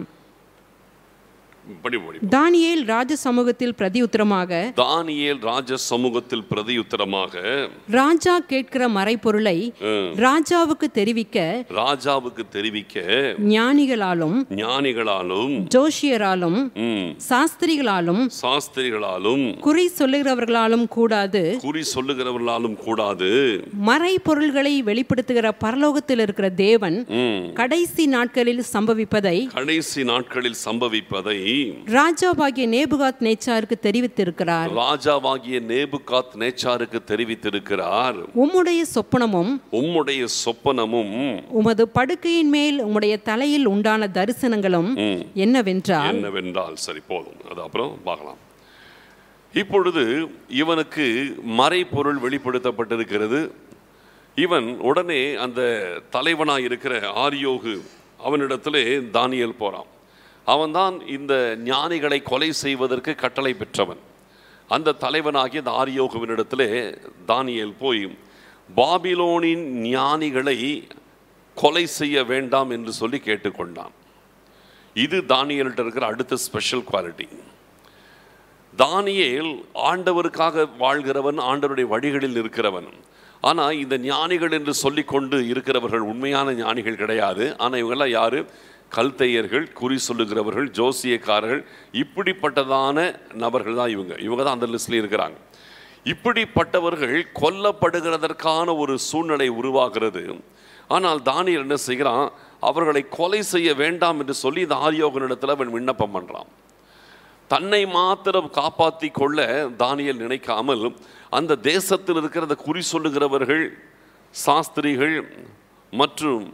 படி படி தானியேல் ராஜ சமூகத்தில் பிரதியுத்தரமாக தானியேல் ராஜ சமூகத்தில் பிரதியுத்தரமாக ராஜா கேட்கிற மறைப்பொருளை ம், ராஜாவுக்கு தெரிவிக்க ராஜாவுக்கு தெரிவிக்க ஞானிகளாலும் ஞானிகளாலும் ஜோஷியராலும் ம், சாஸ்திரிகளாலும் சாஸ்திரிகளாலும் குறி சொல்லுகிறவர்களாலும் கூடாது குறி சொல்லுகிறவர்களாலும் கூடாது மறைப்பொருள்களை வெளிப்படுத்துகிற பரலோகத்தில் இருக்கிற தேவன் ம், கடைசி நாட்களில் சம்பவிப்பதை கடைசி நாட்களில் சம்பவிப்பதை ராஜாவாகிய நேபுகாத் நேச்சாருக்கு தெரிவித்திருக்கிறார் ராஜாவாகிய நேபுகாத் நேச்சாருக்கு தெரிவித்திருக்கிறார் உம்முடைய சொப்பனமும் உம்முடைய சொப்பனமும் உமது படுக்கையின் மேல் உம்முடைய தலையில் உண்டான தரிசனங்களும் ம், என்னவென்றால் என்னவென்றால் சரி போதும் அது அப்புறம் பார்க்கலாம் இப்பொழுது இவனுக்கு மறைபொருள் வெளிப்படுத்தப்பட்டிருக்கிறது இவன் உடனே அந்த தலைவனாய் இருக்கிற ஆரியோகு அவனிடத்திலே தானியேல் போறான் அவன்தான் இந்த ஞானிகளை கொலை செய்வதற்கு கட்டளை பெற்றவன் அந்த தலைவனாகிய இந்த ஆரியோகுவினிடத்திலே தானியேல் போய் பாபிலோனின் ஞானிகளை கொலை செய்ய வேண்டாம் என்று சொல்லி கேட்டுக்கொண்டான் இது தானியல்கிட்ட இருக்கிற அடுத்த ஸ்பெஷல் குவாலிட்டி தானியேல் ஆண்டவருக்காக வாழ்கிறவன் ஆண்டவருடைய வழிகளில் இருக்கிறவன் ஆனால் இந்த ஞானிகள் என்று சொல்லிக்கொண்டு இருக்கிறவர்கள் உண்மையான ஞானிகள் கிடையாது ஆனால் இவங்கெல்லாம் யாரு கல்தையர்கள் குறி சொல்லுகிறவர்கள் ஜோசியக்காரர்கள் இப்படிப்பட்டதான நபர்கள் தான் இவங்க இவங்க தான் அந்த லிஸ்ட்ல இருக்கிறாங்க இப்படிப்பட்டவர்கள் கொல்லப்படுகிறதற்கான ஒரு சூழ்நிலை உருவாகிறது ஆனால் தானியல் என்ன செய்கிறான் அவர்களை கொலை செய்ய வேண்டாம் என்று சொல்லி இந்த ஆரியோகனிடத்தில் அவன் விண்ணப்பம் பண்ணுறான் தன்னை மாத்திரம் காப்பாற்றி கொள்ள தானியல் நினைக்காமல் அந்த தேசத்தில் இருக்கிற அந்த குறி சொல்லுகிறவர்கள் சாஸ்திரிகள் மற்றும்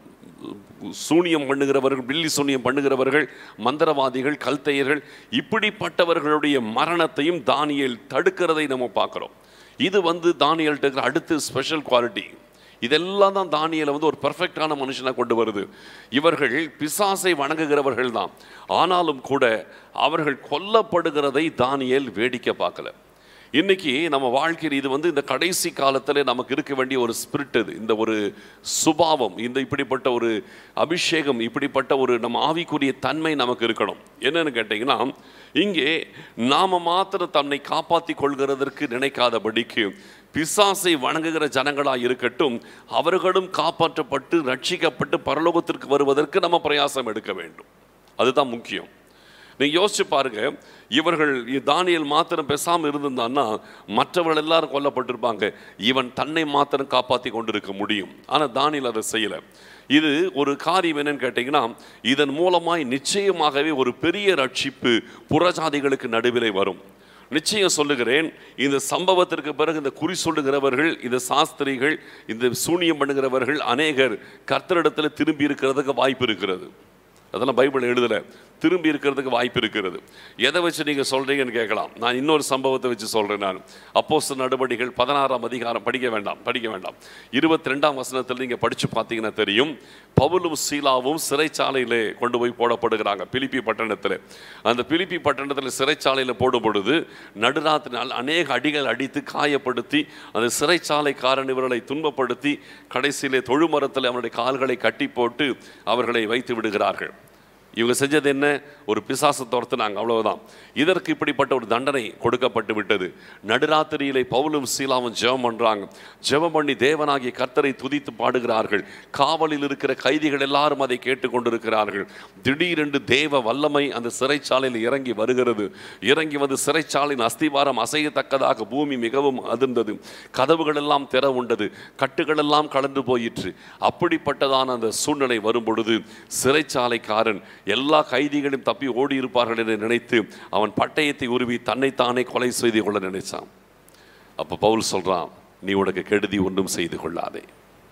சூனியம் பண்ணுகிறவர்கள் பில்லி சூனியம் பண்ணுகிறவர்கள் மந்திரவாதிகள் கல்தையர்கள் இப்படிப்பட்டவர்களுடைய மரணத்தையும் தானியல் தடுக்கிறதை நம்ம பார்க்குறோம் இது வந்து தானியல்கிட்ட இருக்கிற அடுத்து ஸ்பெஷல் குவாலிட்டி இதெல்லாம் தான் தானியலை வந்து ஒரு பெர்ஃபெக்டான மனுஷனாக கொண்டு வருது இவர்கள் பிசாசை வணங்குகிறவர்கள் தான் ஆனாலும் கூட அவர்கள் கொல்லப்படுகிறதை தானியல் வேடிக்கை பார்க்கல இன்னைக்கு நம்ம வாழ்க்கையில் இது வந்து இந்த கடைசி காலத்தில் நமக்கு இருக்க வேண்டிய ஒரு ஸ்பிரிட் இது இந்த ஒரு சுபாவம் இந்த இப்படிப்பட்ட ஒரு அபிஷேகம் இப்படிப்பட்ட ஒரு நம்ம ஆவிக்குரிய தன்மை நமக்கு இருக்கணும் என்னன்னு கேட்டிங்கன்னா இங்கே நாம மாத்திரம் தன்னை காப்பாற்றி கொள்கிறதற்கு நினைக்காதபடிக்கு பிசாசை வணங்குகிற ஜனங்களாக இருக்கட்டும் அவர்களும் காப்பாற்றப்பட்டு ரட்சிக்கப்பட்டு பரலோகத்திற்கு வருவதற்கு நம்ம பிரயாசம் எடுக்க வேண்டும் அதுதான் முக்கியம் நீங்க யோசிச்சு பாருங்க இவர்கள் தானியல் மாத்திரம் பேசாமல் இருந்திருந்தான்னா மற்றவர்கள் எல்லாரும் கொல்லப்பட்டிருப்பாங்க இவன் தன்னை மாத்திரம் காப்பாற்றி கொண்டிருக்க முடியும் ஆனால் தானியல் அதை செய்யலை இது ஒரு காரியம் என்னன்னு கேட்டிங்கன்னா இதன் மூலமாய் நிச்சயமாகவே ஒரு பெரிய ரட்சிப்பு புறஜாதிகளுக்கு நடுவிலே வரும் நிச்சயம் சொல்லுகிறேன் இந்த சம்பவத்திற்கு பிறகு இந்த குறி சொல்லுகிறவர்கள் இந்த சாஸ்திரிகள் இந்த சூனியம் பண்ணுகிறவர்கள் அநேகர் கர்த்தரிடத்தில் திரும்பி இருக்கிறதுக்கு வாய்ப்பு இருக்கிறது அதெல்லாம் பைபிள் எழுதலை திரும்பி இருக்கிறதுக்கு வாய்ப்பு இருக்கிறது எதை வச்சு நீங்கள் சொல்கிறீங்கன்னு கேட்கலாம் நான் இன்னொரு சம்பவத்தை வச்சு சொல்கிறேன் நான் அப்போஸ் நடவடிக்கைகள் பதினாறாம் அதிகாரம் படிக்க வேண்டாம் படிக்க வேண்டாம் இருபத்தி ரெண்டாம் வசனத்தில் நீங்கள் படித்து பார்த்தீங்கன்னா தெரியும் பவுலும் சீலாவும் சிறைச்சாலையிலே கொண்டு போய் போடப்படுகிறாங்க பிலிப்பி பட்டணத்தில் அந்த பிலிப்பி பட்டணத்தில் சிறைச்சாலையில் போடும் பொழுது நடுராத்தினால் அநேக அடிகள் அடித்து காயப்படுத்தி அந்த சிறைச்சாலைக்காரன் இவர்களை துன்பப்படுத்தி கடைசியிலே தொழுமரத்தில் அவனுடைய கால்களை கட்டி போட்டு அவர்களை வைத்து விடுகிறார்கள் இவங்க செஞ்சது என்ன ஒரு பிசாசை துரத்துனாங்க அவ்வளவுதான் இதற்கு இப்படிப்பட்ட ஒரு தண்டனை கொடுக்கப்பட்டு விட்டது நடுராத்திரியிலே பவுலும் சீலாவும் ஜெபம் பண்றாங்க ஜெபம் பண்ணி தேவனாகிய கர்த்தரை துதித்து பாடுகிறார்கள் காவலில் இருக்கிற கைதிகள் எல்லாரும் அதை கேட்டுக்கொண்டிருக்கிறார்கள் திடீரென்று தேவ வல்லமை அந்த சிறைச்சாலையில் இறங்கி வருகிறது இறங்கி வந்து சிறைச்சாலையின் அஸ்திவாரம் அசையத்தக்கதாக பூமி மிகவும் அதிர்ந்தது கதவுகள் எல்லாம் திற உண்டது கட்டுகள் எல்லாம் கலந்து போயிற்று அப்படிப்பட்டதான அந்த சூழ்நிலை வரும் பொழுது சிறைச்சாலைக்காரன் எல்லா கைதிகளையும் தப்பி ஓடி இருப்பார்கள் என்று நினைத்து அவன் பட்டயத்தை உருவி தன்னைத்தானே கொலை செய்து கொள்ள நினைச்சான் அப்ப பவுல் சொல்றான் நீ உனக்கு கெடுதி ஒன்றும் செய்து கொள்ளாதே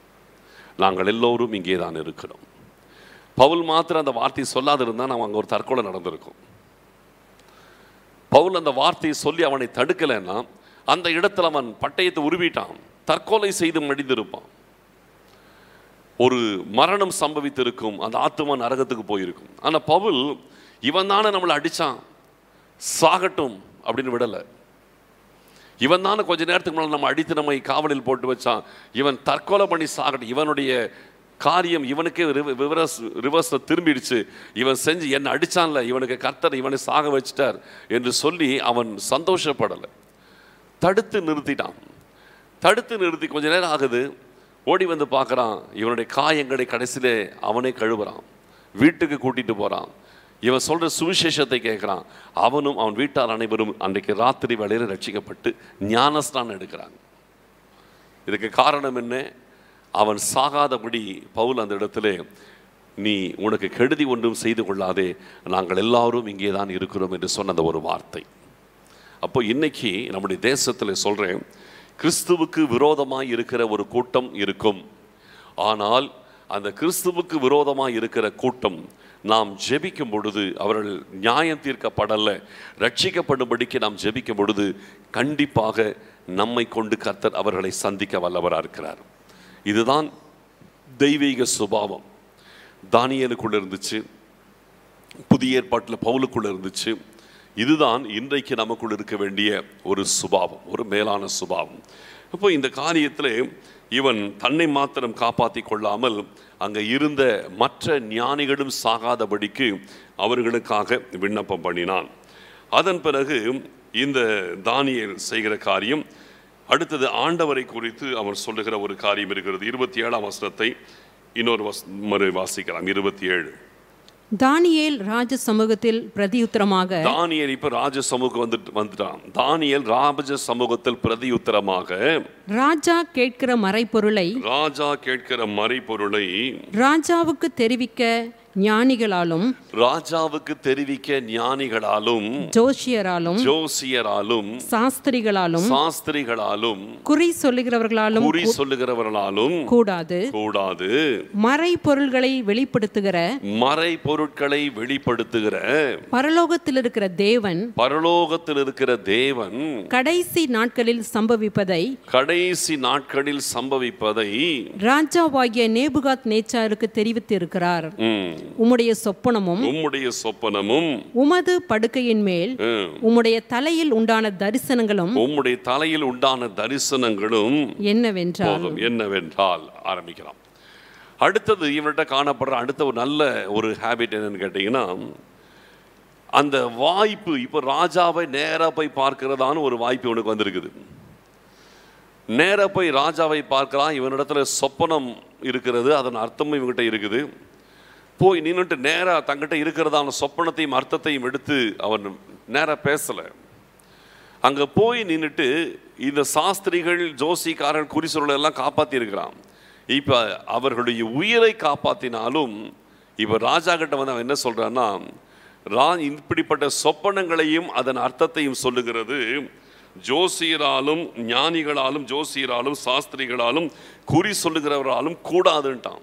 நாங்கள் எல்லோரும் இங்கே தான் இருக்கிறோம் பவுல் மாத்திரம் அந்த வார்த்தையை சொல்லாதிருந்தா நம்ம அங்கே ஒரு தற்கொலை நடந்திருக்கும் பவுல் அந்த வார்த்தையை சொல்லி அவனை தடுக்கலைன்னா அந்த இடத்துல அவன் பட்டயத்தை உருவிட்டான் தற்கொலை செய்து மடிந்திருப்பான் ஒரு மரணம் சம்பவித்திருக்கும் அந்த ஆத்துமா நரகத்துக்கு போயிருக்கும் ஆனால் பவுல் இவன் தானே நம்மளை அடிச்சான் சாகட்டும் அப்படின்னு விடலை இவன் தானே கொஞ்ச நேரத்துக்கு முன்னாடி நம்ம அடித்து நம்மை காவலில் போட்டு வச்சான் இவன் தற்கொலை பண்ணி சாகட்டும் இவனுடைய காரியம் இவனுக்கே ரிவர்ஸ் ரிவர்ஸில் திரும்பிடுச்சு இவன் செஞ்சு என்னை அடிச்சான்ல இவனுக்கு கர்த்தர் இவனை சாக வச்சிட்டார் என்று சொல்லி அவன் சந்தோஷப்படலை தடுத்து நிறுத்திட்டான் தடுத்து நிறுத்தி கொஞ்ச நேரம் ஆகுது ஓடி வந்து பார்க்குறான் இவனுடைய காயங்களை கடைசியிலே அவனே கழுவுறான் வீட்டுக்கு கூட்டிட்டு போகிறான் இவன் சொல்கிற சுவிசேஷத்தை கேட்குறான் அவனும் அவன் வீட்டார் அனைவரும் அன்றைக்கு ராத்திரி வேளையில் ரட்சிக்கப்பட்டு ஞானஸ்தானம் எடுக்கிறாங்க இதுக்கு காரணம் என்ன அவன் சாகாதபடி பவுல் அந்த இடத்துல நீ உனக்கு கெடுதி ஒன்றும் செய்து கொள்ளாதே நாங்கள் எல்லாரும் இங்கே தான் இருக்கிறோம் என்று சொன்ன அந்த ஒரு வார்த்தை அப்போ இன்னைக்கு நம்முடைய தேசத்தில் சொல்கிறேன் கிறிஸ்துவுக்கு விரோதமாய் இருக்கிற ஒரு கூட்டம் இருக்கும் ஆனால் அந்த கிறிஸ்துவுக்கு விரோதமாய் இருக்கிற கூட்டம் நாம் ஜெபிக்கும் பொழுது அவர்கள் நியாயம் தீர்க்கப்படலை ரட்சிக்கப்படும்படிக்கு நாம் ஜெபிக்கும் பொழுது கண்டிப்பாக நம்மை கொண்டு கர்த்தர் அவர்களை சந்திக்க வல்லவராக இருக்கிறார் இதுதான் தெய்வீக சுபாவம் தானியலுக்குள்ள இருந்துச்சு புதிய ஏற்பாட்டில் பவுலுக்குள்ள இருந்துச்சு இதுதான் இன்றைக்கு நமக்குள் இருக்க வேண்டிய ஒரு சுபாவம் ஒரு மேலான சுபாவம் இப்போ இந்த காரியத்தில் இவன் தன்னை மாத்திரம் காப்பாற்றி கொள்ளாமல் அங்கே இருந்த மற்ற ஞானிகளும் சாகாதபடிக்கு அவர்களுக்காக விண்ணப்பம் பண்ணினான் அதன் பிறகு இந்த தானியல் செய்கிற காரியம் அடுத்தது ஆண்டவரை குறித்து அவர் சொல்லுகிற ஒரு காரியம் இருக்கிறது இருபத்தி ஏழாம் வசனத்தை இன்னொரு வஸ் முறை வாசிக்கலாம் இருபத்தி ஏழு தானியேல் ராஜ சமூகத்தில் பிரதியுத்தரமாக தானியல் இப்ப ராஜ சமூகம் வந்துட்டு வந்துட்டான் தானியல் ராஜ சமூகத்தில் பிரதியுத்தரமாக ராஜா கேட்கிற மறைப்பொருளை ராஜா கேட்கிற மறைபொருளை ராஜாவுக்கு தெரிவிக்க ஞானிகளாலும் ராஜாவுக்கு தெரிவிக்க ஞானிகளாலும் ஜோஷியராலும் ஜோசியராலும் சாஸ்திரிகளாலும் சாஸ்திரிகளாலும் குறி சொல்லுகிறவர்களாலும் குறி சொல்லுகிறவர்களாலும் கூடாது கூடாது மறைப்பொருள்களை வெளிப்படுத்துகிற மறை பொருட்களை வெளிப்படுத்துகிற பரலோகத்தில் இருக்கிற தேவன் பரலோகத்தில் இருக்கிற தேவன் கடைசி நாட்களில் சம்பவிப்பதை கடைசி நாட்களில் சம்பவிப்பதை ராஜாவாகிய நேபுகாத் நேச்சாருக்கு தெரிவித்திருக்கிறார் ம், உம்முடைய சொப்பனமும் உம்முடைய சொப்பனமும் உமது படுக்கையின் மேல் ம், உம்முடைய தலையில் உண்டான தரிசனங்களும் உம்முடைய தலையில் உண்டான தரிசனங்களும் என்னவென்றால் போதும் என்னவென்றால் ஆரம்பிக்கலாம் அடுத்தது இவர்கிட்ட காணப்படுற அடுத்த ஒரு நல்ல ஒரு ஹேபிட் என்னன்னு கேட்டிங்கன்னா அந்த வாய்ப்பு இப்போ ராஜாவை நேராக போய் பார்க்கிறதான ஒரு வாய்ப்பு இவனுக்கு வந்திருக்குது நேராக போய் ராஜாவை பார்க்கலாம் இவனிடத்துல சொப்பனம் இருக்கிறது அதன் அர்த்தமும் இவங்கிட்ட இருக்குது போய் நின்றுட்டு நேராக தங்கிட்ட இருக்கிறதான சொப்பனத்தையும் அர்த்தத்தையும் எடுத்து அவன் நேராக பேசலை அங்கே போய் நின்றுட்டு இந்த சாஸ்திரிகள் ஜோசிக்காரர்கள் குறிசொல்கள் எல்லாம் காப்பாற்றி இருக்கிறான் இப்போ அவர்களுடைய உயிரை காப்பாற்றினாலும் இப்போ ராஜா கிட்ட வந்து அவன் என்ன சொல்றான்னா ரா இப்படிப்பட்ட சொப்பனங்களையும் அதன் அர்த்தத்தையும் சொல்லுகிறது ஜோசியராலும் ஞானிகளாலும் ஜோசியராலும் சாஸ்திரிகளாலும் குறி சொல்லுகிறவராலும் கூடாதுன்ட்டான்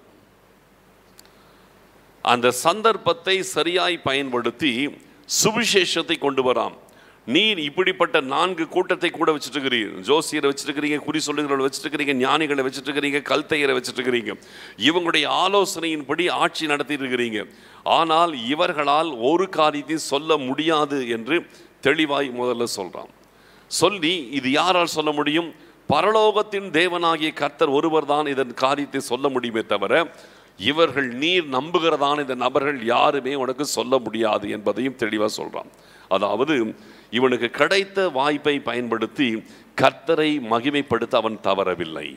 அந்த சந்தர்ப்பத்தை சரியாய் பயன்படுத்தி சுவிசேஷத்தை கொண்டு வராம் நீர் இப்படிப்பட்ட நான்கு கூட்டத்தை கூட வச்சுட்டு இருக்கிறீங்க ஜோசியரை வச்சுட்டு இருக்கிறீங்க குறி சொல்லுகிறவர்களை வச்சுட்டு இருக்கிறீங்க ஞானிகளை வச்சுட்டு இருக்கிறீங்க கல்தையரை வச்சுட்டு இருக்கிறீங்க இவங்களுடைய ஆலோசனையின்படி ஆட்சி நடத்திட்டு இருக்கிறீங்க ஆனால் இவர்களால் ஒரு காரியத்தையும் சொல்ல முடியாது என்று தெளிவாய் முதல்ல சொல்றான் சொல்லி இது யாரால் சொல்ல முடியும் பரலோகத்தின் தேவனாகிய கர்த்தர் ஒருவர் தான் இதன் காரியத்தை சொல்ல முடியுமே தவிர இவர்கள் நீர் நம்புகிறதான இந்த நபர்கள் யாருமே உனக்கு சொல்ல முடியாது என்பதையும் தெளிவாக சொல்றான் அதாவது இவனுக்கு கிடைத்த வாய்ப்பை பயன்படுத்தி கர்த்தரை மகிமைப்படுத்த அவன் தவறவில்லை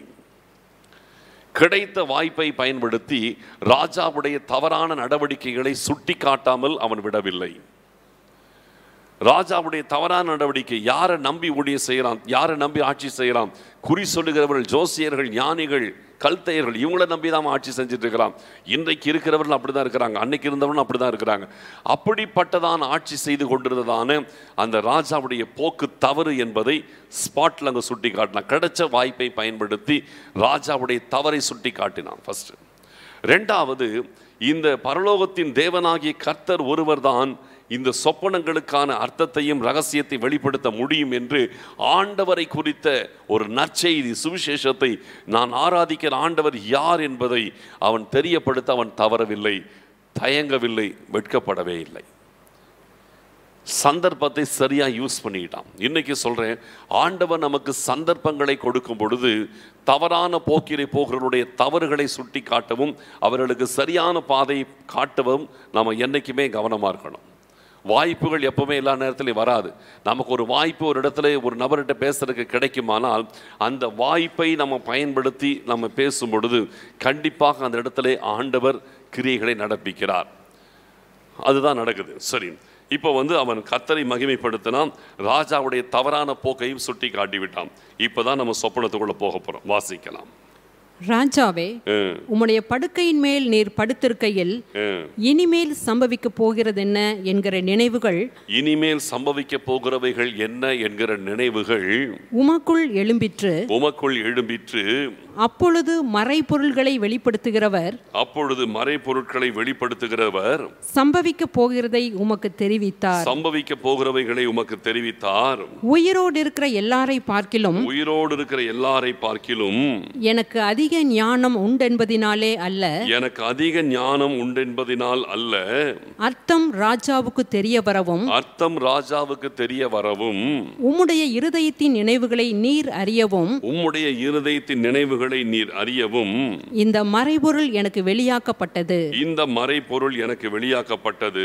கிடைத்த வாய்ப்பை பயன்படுத்தி ராஜாவுடைய தவறான நடவடிக்கைகளை சுட்டி காட்டாமல் அவன் விடவில்லை ராஜாவுடைய தவறான நடவடிக்கை யாரை நம்பி ஊழிய செய்யலாம் யாரை நம்பி ஆட்சி செய்யலாம் குறி சொல்லுகிறவர்கள் ஜோசியர்கள் ஞானிகள் கல்தையர்கள் இவங்கள நம்பி தான் ஆட்சி செஞ்சுட்டு இருக்கிறான் இன்றைக்கு இருக்கிறவர்கள் அப்படி தான் இருக்கிறாங்க அன்னைக்கு இருந்தவர்களும் அப்படி தான் இருக்கிறாங்க அப்படிப்பட்டதான் ஆட்சி செய்து கொண்டிருந்ததான அந்த ராஜாவுடைய போக்கு தவறு என்பதை ஸ்பாட்டில் அங்கே சுட்டி காட்டினான் கிடைச்ச வாய்ப்பை பயன்படுத்தி ராஜாவுடைய தவறை சுட்டி காட்டினான் ஃபர்ஸ்ட் ரெண்டாவது இந்த பரலோகத்தின் தேவனாகிய கர்த்தர் ஒருவர்தான் இந்த சொப்பனங்களுக்கான அர்த்தத்தையும் ரகசியத்தை வெளிப்படுத்த முடியும் என்று ஆண்டவரை குறித்த ஒரு நற்செய்தி சுவிசேஷத்தை நான் ஆராதிக்கிற ஆண்டவர் யார் என்பதை அவன் தெரியப்படுத்த அவன் தவறவில்லை தயங்கவில்லை வெட்கப்படவே இல்லை சந்தர்ப்பத்தை சரியா யூஸ் பண்ணிட்டான் இன்னைக்கு சொல்றேன் ஆண்டவர் நமக்கு சந்தர்ப்பங்களை கொடுக்கும் பொழுது தவறான போக்கிலே போகிறவருடைய தவறுகளை சுட்டி காட்டவும் அவர்களுக்கு சரியான பாதை காட்டவும் நம்ம என்னைக்குமே கவனமா இருக்கணும் வாய்ப்புகள் எப்பவுமே எல்லா நேரத்திலையும் வராது நமக்கு ஒரு வாய்ப்பு ஒரு இடத்துல ஒரு நபர்கிட்ட பேசுறதுக்கு கிடைக்குமானால் அந்த வாய்ப்பை நம்ம பயன்படுத்தி நம்ம பேசும் பொழுது கண்டிப்பாக அந்த இடத்துல ஆண்டவர் கிரியைகளை நடப்பிக்கிறார் அதுதான் நடக்குது சரி இப்போ வந்து அவன் கத்தரை மகிமைப்படுத்தினான் ராஜாவுடைய தவறான போக்கையும் சுட்டி காட்டி விட்டான் இப்போதான் நம்ம சொப்பனத்துக்குள்ள போக போறோம் வாசிக்கலாம் ராஜாவே ம், உம்முடைய படுக்கையின் மேல் நீர் படுத்திருக்கையில் ம். இனிமேல் சம்பவிக்க போகிறதென்ன என்கிற நினைவுகள் இனிமேல் சம்பவிக்க போகிறவைகள் என்ன என்கிற நினைவுகள் உமக்குள் எழும்பிற்று உமக்குள் எழும்பிற்று அப்பொழுது மறைபொருள்களை வெளிப்படுத்துகிறவர் அப்பொழுது மறைபொருட்களை வெளிப்படுத்துகிறவர் சம்பவிக்க போகிறதை உமக்கு தெரிவித்தார் சம்பவிக்க போகிறவைகளை உமக்கு தெரிவித்தார் உயிரோடு இருக்கிற எல்லாரை பார்க்கிலும் உயிரோடு இருக்கிற எல்லாரை பார்க்கிலும் எனக்கு அதிக ஞானம் உண்டென்பதினாலே அல்ல எனக்கு அதிக ஞானம் உண்டென்பதினால் அல்ல அர்த்தம் ராஜாவுக்கு தெரிய வரவும் அர்த்தம் ராஜாவுக்கு தெரிய வரவும் உம்முடைய இருதயத்தின் நினைவுகளை நீர் அறியவும் உம்முடைய இருதயத்தின் நினைவுகளை அவைகளை நீர் அறியவும் இந்த மறைபொருள் எனக்கு வெளியாக்கப்பட்டது இந்த மறைபொருள் எனக்கு வெளியாக்கப்பட்டது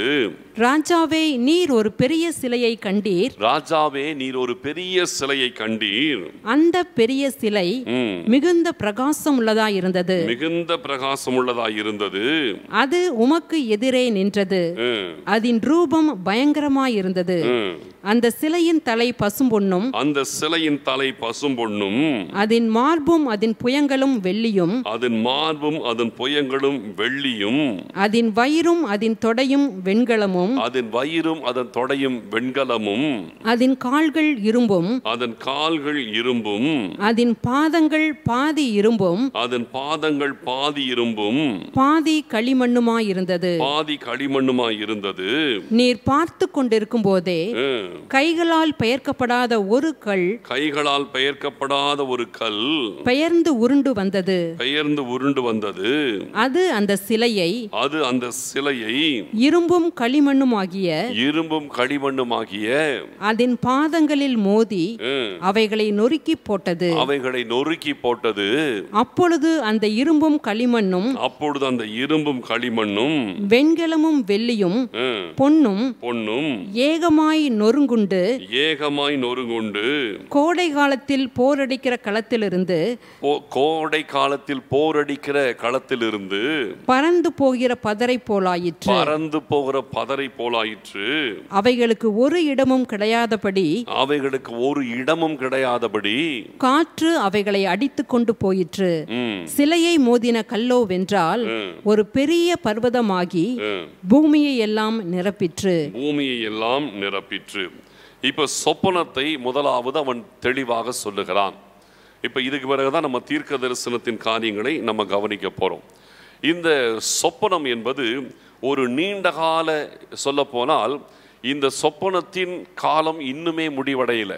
ராஜாவே நீர் ஒரு பெரிய சிலையை கண்டீர் ராஜாவே நீர் ஒரு பெரிய சிலையை கண்டீர் அந்த பெரிய சிலை ம். மிகுந்த பிரகாசம் உள்ளதா இருந்தது மிகுந்த பிரகாசம் உள்ளதாய் இருந்தது அது உமக்கு எதிரே நின்றது ம், அதன் ரூபம் பயங்கரமாயிருந்தது ம். அந்த சிலையின் தலை பசும்பொன்னும் அந்த சிலையின் தலை பசும்பொன்னும் அதன் மார்பும் அதன் புயங்களும் வெள்ளியும் அதன் மார்பும் அதன் புயங்களும் வெள்ளியும் அதன் வயிறும் அதன் தொடையும் வெண்கலமும் அதன் வயிறும் அதன் தொடையும் வெண்கலமும் அதன் கால்கள் இரும்பும் அதன் கால்கள் இரும்பும் அதன் பாதங்கள் பாதி இரும்பும் அதன் பாதங்கள் பாதி இரும்பும் பாதி களிமண்ணுமாயிருந்தது பாதி களிமண்ணுமாய் இருந்தது நீர் பார்த்து கொண்டிருக்கும் போதே ம். கைகளால் பெயர்க்கப்படாத ஒரு கல் கைகளால் பெயர்க்கப்படாத ஒரு கல் பெயர்ந்து உருண்டு வந்தது பெயர்ந்து உருண்டு வந்தது அது அந்த சிலையை அது அந்த சிலையை இரும்பும் களிமண்ணுமாகிய இரும்பும் களிமண்ணுமாகிய அதன் பாதங்களில் மோதி ம், அவைகளை நொறுக்கி போட்டது அவைகளை நொறுக்கி போட்டது அப்பொழுது அந்த இரும்பும் களிமண்ணும் அப்பொழுது அந்த இரும்பும் களிமண்ணும் வெண்கலமும் வெள்ளியும் ம், பொன்னும் பொன்னும் ஏகமாய் நொறுங்குண்டு ஏகமாய் நொறுங்குண்டு கோடை காலத்தில் போரடிக்கிற களத்திலிருந்து போ- கோடை காலத்தில் போரடிக்கிற களத்திலிருந்து பறந்து போகிற பதரை போலாயிற்று பறந்து போகிற பதரை போலாயிற்று அவைகளுக்கு ஒரு இடமும் கிடையாதபடி அவைகளுக்கு ஒரு இடமும் கிடையாதபடி காற்று அவைகளை அடித்து கொண்டு போயிற்று ம், சிலையை மோதின கல்லோ வென்றால் ஒரு பெரிய பர்வதமாகி ம். பூமியை எல்லாம் நிரப்பிற்று பூமியை எல்லாம் நிரப்பிற்று இப்ப சொப்பனத்தை முதலாவது அவன் தெளிவாக சொல்லுகிறான் இப்ப இதுக்கு பிறகுதான் நம்ம தீர்க்க தரிசனத்தின் காரியங்களை நம்ம கவனிக்க போறோம் இந்த சொப்பனம் என்பது ஒரு நீண்ட கால சொல்ல போனால் இந்த சொப்பனத்தின் காலம் இன்னுமே முடிவடையலை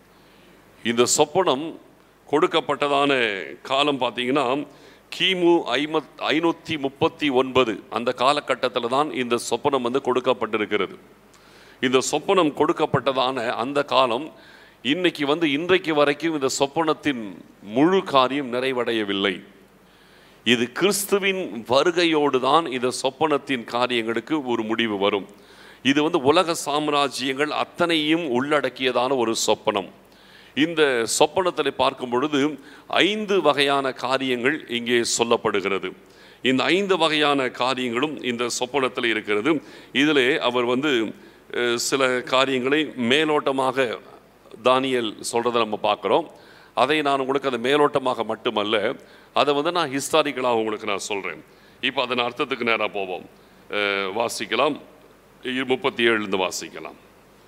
இந்த சொப்பனம் கொடுக்கப்பட்டதான காலம் பார்த்தீங்கன்னா கிமு ஐமத் ஐநூற்றி முப்பத்தி ஒன்பது அந்த காலகட்டத்தில் தான் இந்த சொப்பனம் வந்து கொடுக்கப்பட்டிருக்கிறது இந்த சொப்பனம் கொடுக்கப்பட்டதான அந்த காலம் இன்னைக்கு வந்து இன்றைக்கு வரைக்கும் இந்த சொப்பனத்தின் முழு காரியம் நிறைவடையவில்லை இது கிறிஸ்துவின் வருகையோடு தான் இந்த சொப்பனத்தின் காரியங்களுக்கு ஒரு முடிவு வரும் இது வந்து உலக சாம்ராஜ்யங்கள் அத்தனையும் உள்ளடக்கியதான ஒரு சொப்பனம் இந்த சொப்பனத்தில் பார்க்கும் பொழுது ஐந்து வகையான காரியங்கள் இங்கே சொல்லப்படுகிறது இந்த ஐந்து வகையான காரியங்களும் இந்த சொப்பனத்தில் இருக்கிறது இதிலே அவர் வந்து அஹ், சில காரியங்களை மேலோட்டமாக தானியல் சொல்கிறத நம்ம பார்க்குறோம் அதை நான் உங்களுக்கு அது மேலோட்டமாக மட்டுமல்ல அதை வந்து நான் ஹிஸ்டாரிக்கலாக உங்களுக்கு நான் சொல்கிறேன் இப்போ அதன் அர்த்தத்துக்கு நேராக போவோம் அஹ், வாசிக்கலாம் இ- முப்பத்தி ஏழுலேருந்து வாசிக்கலாம்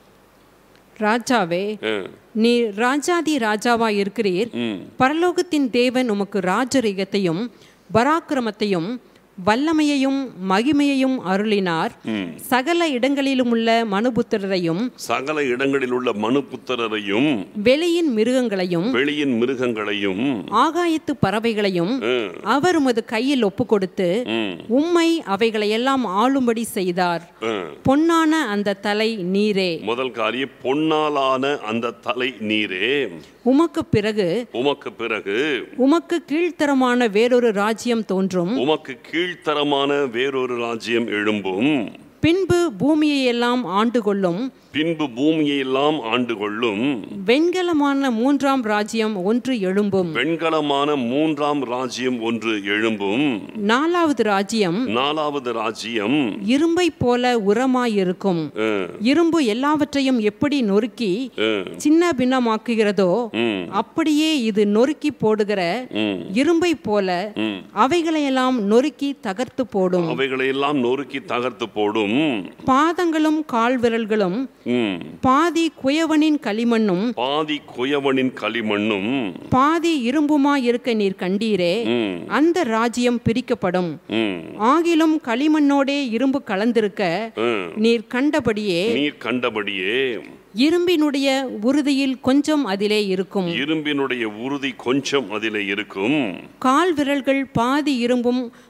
ராஜாவே அஹ், நீ ராஜாதி ராஜாவா இருக்கிறீர் ம் பரலோகத்தின் தேவன் உமக்கு ராஜரிகத்தையும் பராக்கிரமத்தையும் வல்லமையையும் மகிமையையும் அருளினார் சகல இடங்களிலும் உள்ள மனுபுத்திரரையும் சகல இடங்களில் உள்ள மனுபுத்திரரையும் வெளியின் மிருகங்களையும் வெளியின் மிருகங்களையும் ஆகாயத்து பறவைகளையும் ம், அவர் உமது கையில் ஒப்பு கொடுத்து ம், உம்மை அவைகளையெல்லாம் ஆளும்படி செய்தார் ம். பொன்னான அந்த தலை நீரே முதல் காரியம் பொன்னாலான அந்த தலை நீரே உமக்கு பிறகு உமக்கு பிறகு உமக்கு கீழ்த்தரமான வேறொரு ராஜ்யம் தோன்றும் உமக்கு கீழ்த்தரமான வேறொரு ராஜ்யம் எழும்பும் பின்பு பூமியை எல்லாம் ஆண்டு கொள்ளும் பின்பு பூமியை எல்லாம் ஆண்டு கொள்ளும் வெண்கலமான மூன்றாம் ராஜ்யம் ஒன்று எழும்பும் வெண்கலமான மூன்றாம் ராஜ்யம் ஒன்று எழும்பும் நாலாவது ராஜ்யம் நாலாவது ராஜ்யம் இரும்பை போல உரமாயிருக்கும் ம், இரும்பு எல்லாவற்றையும் எப்படி நொறுக்கி ம், சின்ன பின்னமாக்குகிறதோ ம், அப்படியே இது நொறுக்கி போடுகிற ம், இரும்பை போல ம். அவைகளையெல்லாம் நொறுக்கி தகர்த்து போடும் அவைகளையெல்லாம் நொறுக்கி தகர்த்து போடும் பாதங்களும் கால்விரல்களும் ம். பாதி குயவனின் களிமண்ணும் பாதி குயவனின் களிமண்ணும் பாதி இரும்புமா இருக்க நீர் கண்டீரே ம், அந்த ராஜ்யம் பிரிக்கப்படும் ம், ஆகிலும் களிமண்ணோடே இரும்பு கலந்திருக்க ம். நீர் கண்டபடியே நீர் கண்டபடியே இரும்பினுடைய உறுதியில் கொஞ்சம் அதிலே இருக்கும் இரும்பினுடைய உறுதி கொஞ்சம் அதிலே இருக்கும் கால் விரல்கள் பாதி இரும்பும்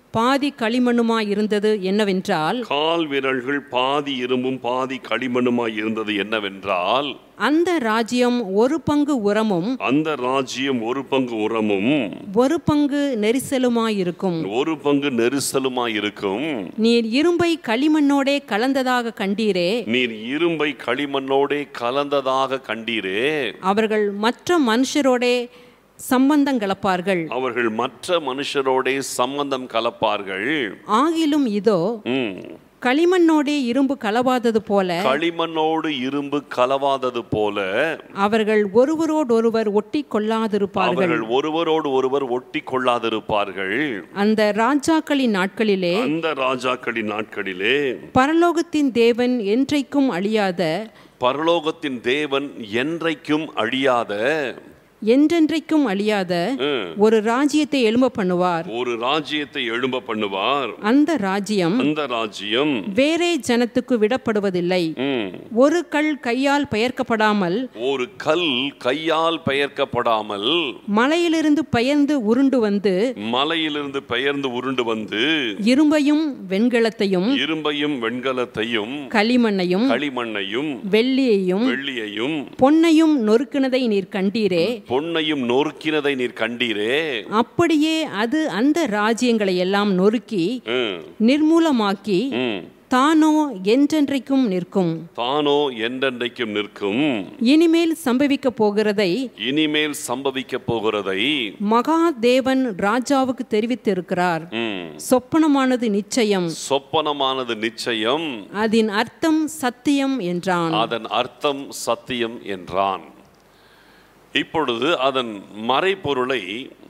பாதி களிமண்ணுமாய் இருந்தது என்னவென்றால் கால் விரல்கள் பாதி இரும்பும் பாதி களிமண்ணுமாய் இருந்தது என்னவென்றால் அந்த ராஜ்யம் ஒரு பங்கு உரமும் அந்த ராஜ்யம் ஒரு பங்கு உரமும் ஒரு பங்கு நெரிசலுமாயிருக்கும் ஒரு பங்கு நெரிசலுமாய் இருக்கும் நீர் இரும்பை களிமண்ணோடே கலந்ததாக கண்டீரே நீர் இரும்பை களிமண்ணோடே கலந்ததாக கண்டீரே அவர்கள் மற்ற மனுஷரோடே சம்பந்தம் கலப்பார்கள் அவர்கள் மற்ற மனுஷரோடே சம்பந்தம் கலப்பார்கள் ஆகிலும் இதோ ம். களிமண்ணோடே இரும்பு கலவாதது போல களிமண்ணோடு இரும்பு கலவாதது போல அவர்கள் ஒருவரோடொருவர் ஒட்டி கொள்ளாதிருப்பார்கள் அவர்கள் ஒருவரோடு ஒருவர் ஒட்டி கொள்ளாதிருப்பார்கள் அந்த ராஜாக்களின் நாட்களிலே அந்த ராஜாக்களின் நாட்களிலே பரலோகத்தின் தேவன் என்றைக்கும் அழியாத பரலோகத்தின் தேவன் என்றைக்கும் அழியாத என்றென்றைக்கும் அழியாத ம், ஒரு ராஜ்யத்தை எழும்ப பண்ணுவார் ஒரு ராஜ்யத்தை எழும்ப பண்ணுவார் அந்த ராஜ்யம் அந்த ராஜ்யம் வேறே ஜனத்துக்கு விடப்படுவதில்லை ம், ஒரு கல் கையால் பெயர்க்கப்படாமல் ஒரு கல் கையால் பெயர்க்கப்படாமல் மலையிலிருந்து பெயர்ந்து உருண்டு வந்து மலையிலிருந்து பெயர்ந்து உருண்டு வந்து இரும்பையும் வெண்கலத்தையும் இரும்பையும் வெண்கலத்தையும் களிமண்ணையும் களிமண்ணையும் வெள்ளியையும் வெள்ளியையும் பொன்னையும் நொறுக்கினதை நீர் கண்டீரே பொன்னையும் நொறுக்கினதை நீர் கண்டீரே அப்படியே அது அந்த ராஜ்யங்களை எல்லாம் நொறுக்கி ம், நிர்மூலமாக்கி ம். தானோ என்றென்றைக்கும் நிற்கும் தானோ என்றென்றைக்கும் நிற்கும் இனிமேல் சம்பவிக்க போகிறதை இனிமேல் சம்பவிக்க போகிறதை மகா தேவன் ராஜாவுக்கு தெரிவித்திருக்கிறார் ம், சொப்பனமானது நிச்சயம் சொப்பனமானது நிச்சயம் அதன் அர்த்தம் சத்தியம் என்றான் அதன் அர்த்தம் சத்தியம் என்றான் இப்பொழுது அதன் மறைபொருளை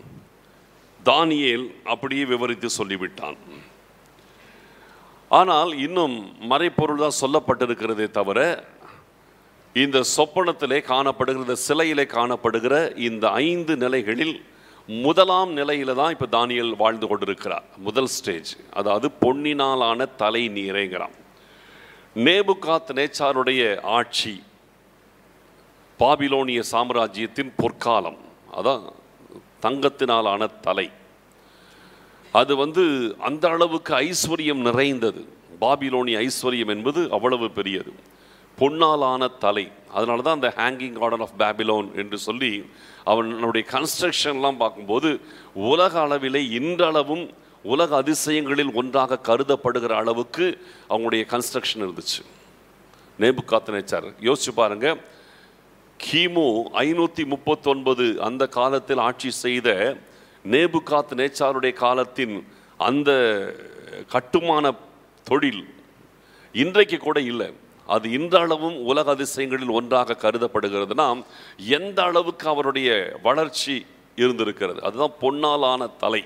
தானியேல் அப்படியே விவரித்து சொல்லிவிட்டான் ஆனால் இன்னும் மறைப்பொருள் தான் சொல்லப்பட்டிருக்கிறதே தவிர இந்த சொப்பனத்திலே காணப்படுகிற இந்த சிலையிலே காணப்படுகிற இந்த ஐந்து நிலைகளில் முதலாம் நிலையில தான் இப்போ தானியேல் வாழ்ந்து கொண்டிருக்கிறார் முதல் ஸ்டேஜ் அதாவது பொன்னினாலான தலை நீரைங்கிறான் நேபுகாத் நேச்சாருடைய ஆட்சி பாபிலோனிய சாம்ராஜ்யத்தின் பொற்காலம் அதான் தங்கத்தினாலான தலை அது வந்து அந்த அளவுக்கு ஐஸ்வர்யம் நிறைந்தது பாபிலோனிய ஐஸ்வர்யம் என்பது அவ்வளவு பெரியது பொன்னாலான தலை அதனால தான் அந்த ஹேங்கிங் கார்டன் ஆஃப் பேபிலோன் என்று சொல்லி அவனுடைய கன்ஸ்ட்ரக்ஷன்லாம் பார்க்கும்போது உலக அளவிலே இன்றளவும் உலக அதிசயங்களில் ஒன்றாக கருதப்படுகிற அளவுக்கு அவங்களுடைய கன்ஸ்ட்ரக்ஷன் இருந்துச்சு நேபுகாத்து நேச்சார் யோசிச்சு பாருங்க கிமு ஐநூற்றி முப்பத்தொன்பது அந்த காலத்தில் ஆட்சி செய்த நேபுகாத் நேச்சாருடைய காலத்தின் அந்த கட்டுமான தொழில் இன்றைக்கு கூட இல்லை அது இன்றளவும் உலக அதிசயங்களில் ஒன்றாக கருதப்படுகிறதுனா எந்த அளவுக்கு அவருடைய வளர்ச்சி இருந்திருக்கிறது அதுதான் பொன்னாலான தலை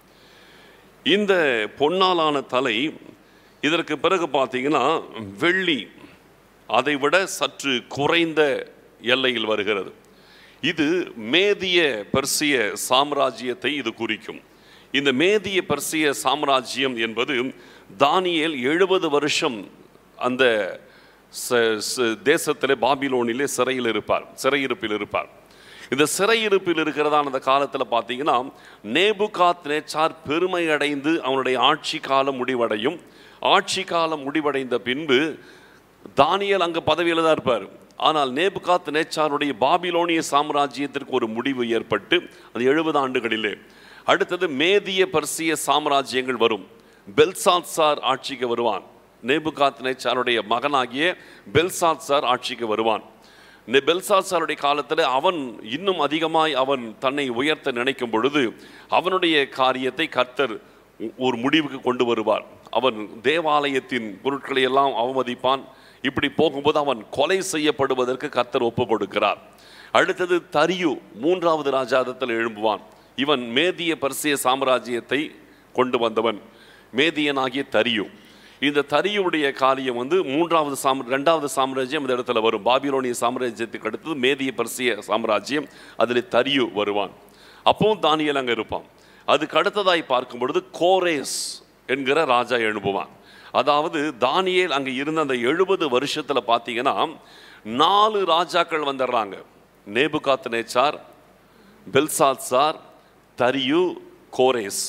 இந்த பொன்னாலான தலை இதற்கு பிறகு பார்த்தீங்கன்னா வெள்ளி அதை விட சற்று குறைந்த எல்லையில் வருகிறது இது மேதிய பெர்சிய சாம்ராஜ்யத்தை இது குறிக்கும் இந்த மேதிய பெர்சிய சாம்ராஜ்யம் என்பது தானியேல் எழுபது வருஷம் அந்த ச- ச- தேசத்திலே பாபிலோனிலே சிறையில் இருப்பார் சிறையிருப்பில் இருப்பார் இந்த சிறையிருப்பில் இருக்கிறதான அந்த காலத்தில் பார்த்தீங்கன்னா நேபுகாத் நேச்சார் பெருமை அடைந்து அவனுடைய ஆட்சி காலம் முடிவடையும் ஆட்சி காலம் முடிவடைந்த பின்பு தானியேல் அங்கே பதவியில் தான் இருப்பார் ஆனால் நேபுகாத் நேச்சாருடைய பாபிலோனிய சாம்ராஜ்யத்திற்கு ஒரு முடிவு ஏற்பட்டு அது எழுபது ஆண்டுகளிலே அடுத்தது மேதிய பர்சிய சாம்ராஜ்யங்கள் வரும் பெல்சாத் சார் ஆட்சிக்கு வருவான் நேபுகாத் நேச்சாருடைய மகனாகிய பெல்சாத் சார் ஆட்சிக்கு வருவான் நெ- பெல்சாத்சாருடைய காலத்தில் அவன் இன்னும் அதிகமாய் அவன் தன்னை உயர்த்த நினைக்கும் பொழுது அவனுடைய காரியத்தை கர்த்தர் ஒ- ஒரு முடிவுக்கு கொண்டு வருவார் அவன் தேவாலயத்தின் பொருட்களை எல்லாம் அவமதிப்பான் இப்படி போகும்போது அவன் கொலை செய்யப்படுவதற்கு கர்த்தர் ஒப்பு கொடுக்கிறார் அடுத்தது தரியு மூன்றாவது ராஜாதத்தில் எழும்புவான் இவன் மேதிய பர்சிய சாம்ராஜ்யத்தை கொண்டு வந்தவன் மேதியனாகிய தரியு இந்த தரியுடைய காரியம் வந்து மூன்றாவது சாம் ரெண்டாவது சாம்ராஜ்யம் இந்த இடத்துல வரும் பாபிலோனிய சாம்ராஜ்யத்துக்கு அடுத்தது மேதிய பர்சிய சாம்ராஜ்யம் அதில் தரியு வருவான் அப்பவும் தானியல் அங்கே இருப்பான் அதுக்கு அடுத்ததாய் பார்க்கும் பொழுது கோரேஸ் என்கிற ராஜா எழும்புவான் அதாவது தானியேல் அங்கே இருந்த அந்த எழுபது வருஷத்தில் பார்த்தீங்கன்னா நாலு ராஜாக்கள் வந்துடுறாங்க நேபுகாத் நேச்சார் பெல்சாத்சார் தரியு கோரேஸ்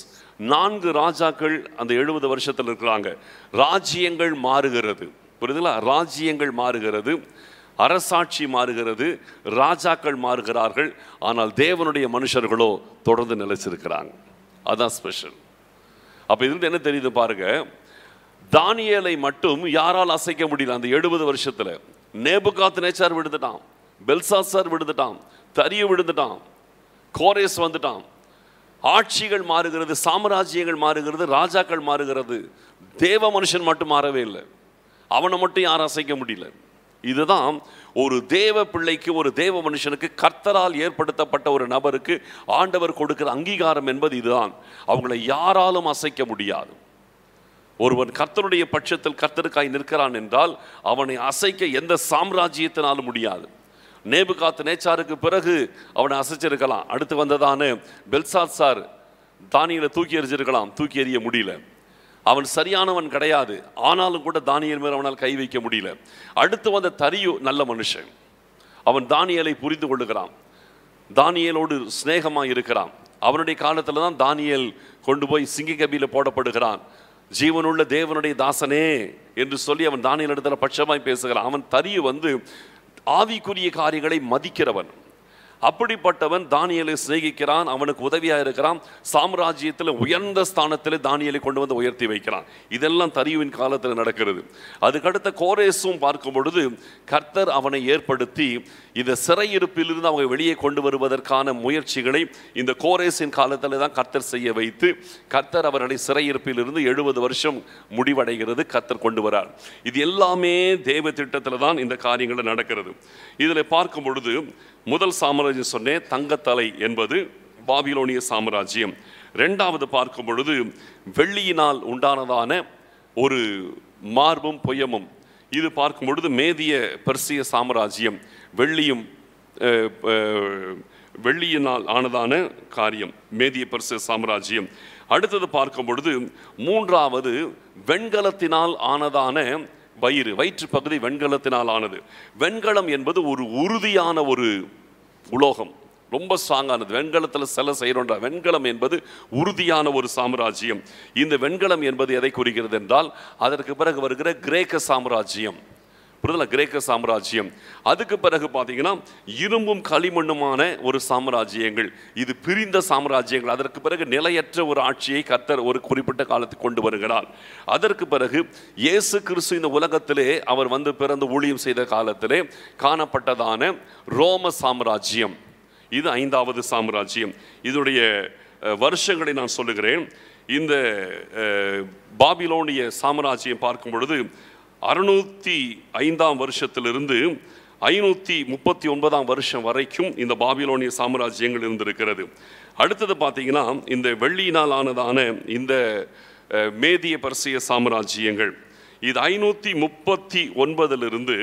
நான்கு ராஜாக்கள் அந்த எழுபது வருஷத்தில் இருக்கிறாங்க ராஜ்யங்கள் மாறுகிறது புரியுதுங்களா ராஜ்யங்கள் மாறுகிறது அரசாட்சி மாறுகிறது ராஜாக்கள் மாறுகிறார்கள் ஆனால் தேவனுடைய மனுஷர்களோ தொடர்ந்து நிலைச்சிருக்கிறாங்க அதான் ஸ்பெஷல் அப்ப இதுல என்ன தெரியுது பாருங்க தானியேலை மட்டும் யாரால் அசைக்க முடியல அந்த எழுபது வருஷத்துல நேபுகாத் நேச்சார் விழுந்துட்டான் பெல்சாசார் விழுந்துட்டான் தரிய விழுந்துட்டான் கோரேஸ் வந்துட்டான் ஆட்சிகள் மாறுகிறது சாம்ராஜ்யங்கள் மாறுகிறது ராஜாக்கள் மாறுகிறது தேவ மனுஷன் மட்டும் மாறவே இல்லை அவனை மட்டும் யாரும் அசைக்க முடியல இதுதான் ஒரு தேவ பிள்ளைக்கு ஒரு தேவ மனுஷனுக்கு கர்த்தரால் ஏற்படுத்தப்பட்ட ஒரு நபருக்கு ஆண்டவர் கொடுக்கிற அங்கீகாரம் என்பது இதுதான் அவங்களை யாராலும் அசைக்க முடியாது ஒருவன் கர்த்தருடைய பட்சத்தில் கர்த்தருக்காய் நிற்கிறான் என்றால் அவனை அசைக்க எந்த சாம்ராஜ்யத்தினாலும் முடியாது நேபுகாத்து நேச்சாருக்கு பிறகு அவனை அசைச்சிருக்கலாம் அடுத்து வந்ததான பெல்சாத் சார் தானியலை தூக்கி எறிஞ்சிருக்கலாம் தூக்கி எறிய முடியல அவன் சரியானவன் கிடையாது ஆனாலும் கூட தானியல் மேல் அவனால் கை வைக்க முடியல அடுத்து வந்த தரியு நல்ல மனுஷன் அவன் தானியலை புரிந்து கொள்ளுகிறான் தானியலோடு சிநேகமாக இருக்கிறான் அவனுடைய காலத்தில் தான் தானியேல் கொண்டு போய் சிங்கக்கபியில போடப்படுகிறான் ஜீவனுள்ள தேவனுடைய தாசனே என்று சொல்லி அவன் தானியல் இடத்துல பட்சமாய் பேசுகிறான் அவன் தரிய வந்து ஆவிக்குரிய காரியங்களை மதிக்கிறவன் அப்படிப்பட்டவன் தானியலை சிநேகிக்கிறான் அவனுக்கு உதவியா இருக்கிறான் சாம்ராஜ்யத்தில் உயர்ந்த ஸ்தானத்தில் தானியலை கொண்டு வந்து உயர்த்தி வைக்கிறான் இதெல்லாம் தரியுவின் காலத்தில் நடக்கிறது அதுக்கடுத்த கோரேசும் பார்க்கும் பொழுது கர்த்தர் அவனை ஏற்படுத்தி இந்த சிறையிருப்பிலிருந்து அவங்க வெளியே கொண்டு வருவதற்கான முயற்சிகளை இந்த கோரேசின் காலத்தில் தான் கர்த்தர் செய்ய வைத்து கர்த்தர் அவர்களை சிறையிருப்பிலிருந்து எழுபது வருஷம் முடிவடைகிறது கர்த்தர் கொண்டு வரார் இது எல்லாமே தேவ திட்டத்தில் தான் இந்த காரியங்கள் நடக்கிறது இதில் பார்க்கும் பொழுது முதல் சாம்ராஜ்யம் சொன்னேன் தங்கத்தலை என்பது பாபிலோனிய சாம்ராஜ்யம் ரெண்டாவது பார்க்கும் பொழுது வெள்ளியினால் உண்டானதான ஒரு மார்பும் பொய்யமும் இது பார்க்கும் பொழுது மேதிய பெர்சிய சாம்ராஜ்யம் வெள்ளியும் அஹ், அஹ், வெள்ளியினால் ஆனதான காரியம் மேதிய பெர்சிய சாம்ராஜ்யம் அடுத்தது பார்க்கும் பொழுது மூன்றாவது வெண்கலத்தினால் ஆனதான வயிறு வயிற்று பகுதி வெண்கலத்தினால் ஆனது வெண்கலம் என்பது ஒரு உறுதியான ஒரு உலோகம் ரொம்ப ஸ்ட்ராங்கானது வெண்கலத்தில் சில செய்கிறோன்ற வெண்கலம் என்பது உறுதியான ஒரு சாம்ராஜ்யம் இந்த வெண்கலம் என்பது எதை குறிக்கிறது என்றால் அதற்கு பிறகு வருகிற கிரேக்க சாம்ராஜ்யம் புரிதல கிரேக்க சாம்ராஜ்யம் அதுக்கு பிறகு பார்த்தீங்கன்னா இரும்பும் களிமண்ணுமான ஒரு சாம்ராஜ்யங்கள் இது பிரிந்த சாம்ராஜ்யங்கள் அதற்கு பிறகு நிலையற்ற ஒரு ஆட்சியை கர்த்தர் ஒரு குறிப்பிட்ட காலத்துக்கு கொண்டு வருகிறார் அதற்கு பிறகு இயேசு கிறிஸ்து இந்த உலகத்திலே அவர் வந்து பிறந்து ஊழியம் செய்த காலத்திலே காணப்பட்டதான ரோம சாம்ராஜ்யம் இது ஐந்தாவது சாம்ராஜ்யம் இதனுடைய அஹ், வருஷங்களை நான் சொல்லுகிறேன் இந்த அஹ், பாபிலோனிய சாம்ராஜ்யம் பார்க்கும் பொழுது அறுநூத்தி ஐந்தாம் வருஷத்திலிருந்து ஐநூற்றி முப்பத்தி ஒன்பதாம் வருஷம் வரைக்கும் இந்த பாபிலோனிய சாம்ராஜ்யங்கள் இருந்திருக்கிறது அடுத்தது பார்த்தீங்கன்னா இந்த வெள்ளியினால் ஆனதான இந்த அஹ், மேதிய பர்சிய சாம்ராஜ்யங்கள் இது ஐநூற்றி முப்பத்தி ஒன்பதிலிருந்து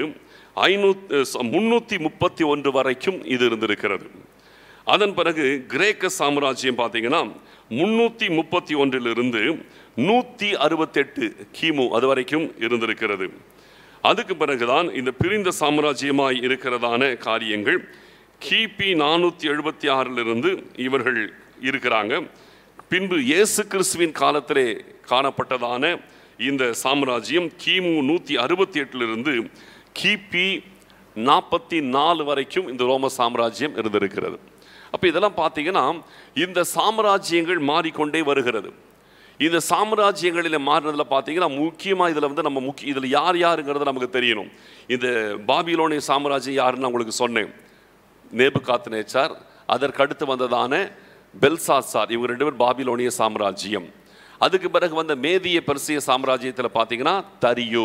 ஐநூத் முன்னூற்றி முப்பத்தி ஒன்று வரைக்கும் இது இருந்திருக்கிறது அதன் பிறகு கிரேக்க சாம்ராஜ்யம் பார்த்தீங்கன்னா முன்னூற்றி முப்பத்தி ஒன்றிலிருந்து நூற்றி அறுபத்தெட்டு கிமு அது வரைக்கும் இருந்திருக்கிறது அதுக்கு பிறகுதான் இந்த பிரிந்த சாம்ராஜ்யமாய் இருக்கிறதான காரியங்கள் கிபி நானூற்றி எழுபத்தி ஆறிலிருந்து இவர்கள் இருக்கிறாங்க பின்பு இயேசு கிறிஸ்துவின் காலத்திலே காணப்பட்டதான இந்த சாம்ராஜ்யம் கிமு நூற்றி அறுபத்தி எட்டிலிருந்து கிபி நாற்பத்தி நாலு வரைக்கும் இந்த ரோம சாம்ராஜ்யம் இருந்திருக்கிறது அப்போ இதெல்லாம் பார்த்தீங்கன்னா இந்த சாம்ராஜ்யங்கள் மாறிக்கொண்டே வருகிறது இந்த சாம்ராஜ்யங்களில் மாறினதில் பார்த்தீங்கன்னா முக்கியமாக இதில் வந்து நம்ம முக்கிய இதில் யார் யாருங்கிறது நமக்கு தெரியணும் இந்த பாபிலோனிய சாம்ராஜ்யம் யாருன்னு நான் உங்களுக்கு சொன்னேன் நேபுகாத் நேச்சார் அதற்கு அடுத்து வந்ததான பெல்சாசார் இவங்க ரெண்டு பேரும் பாபிலோனிய சாம்ராஜ்யம் அதுக்கு பிறகு வந்த மேதிய பெர்சிய சாம்ராஜ்யத்தில் பார்த்தீங்கன்னா தரியு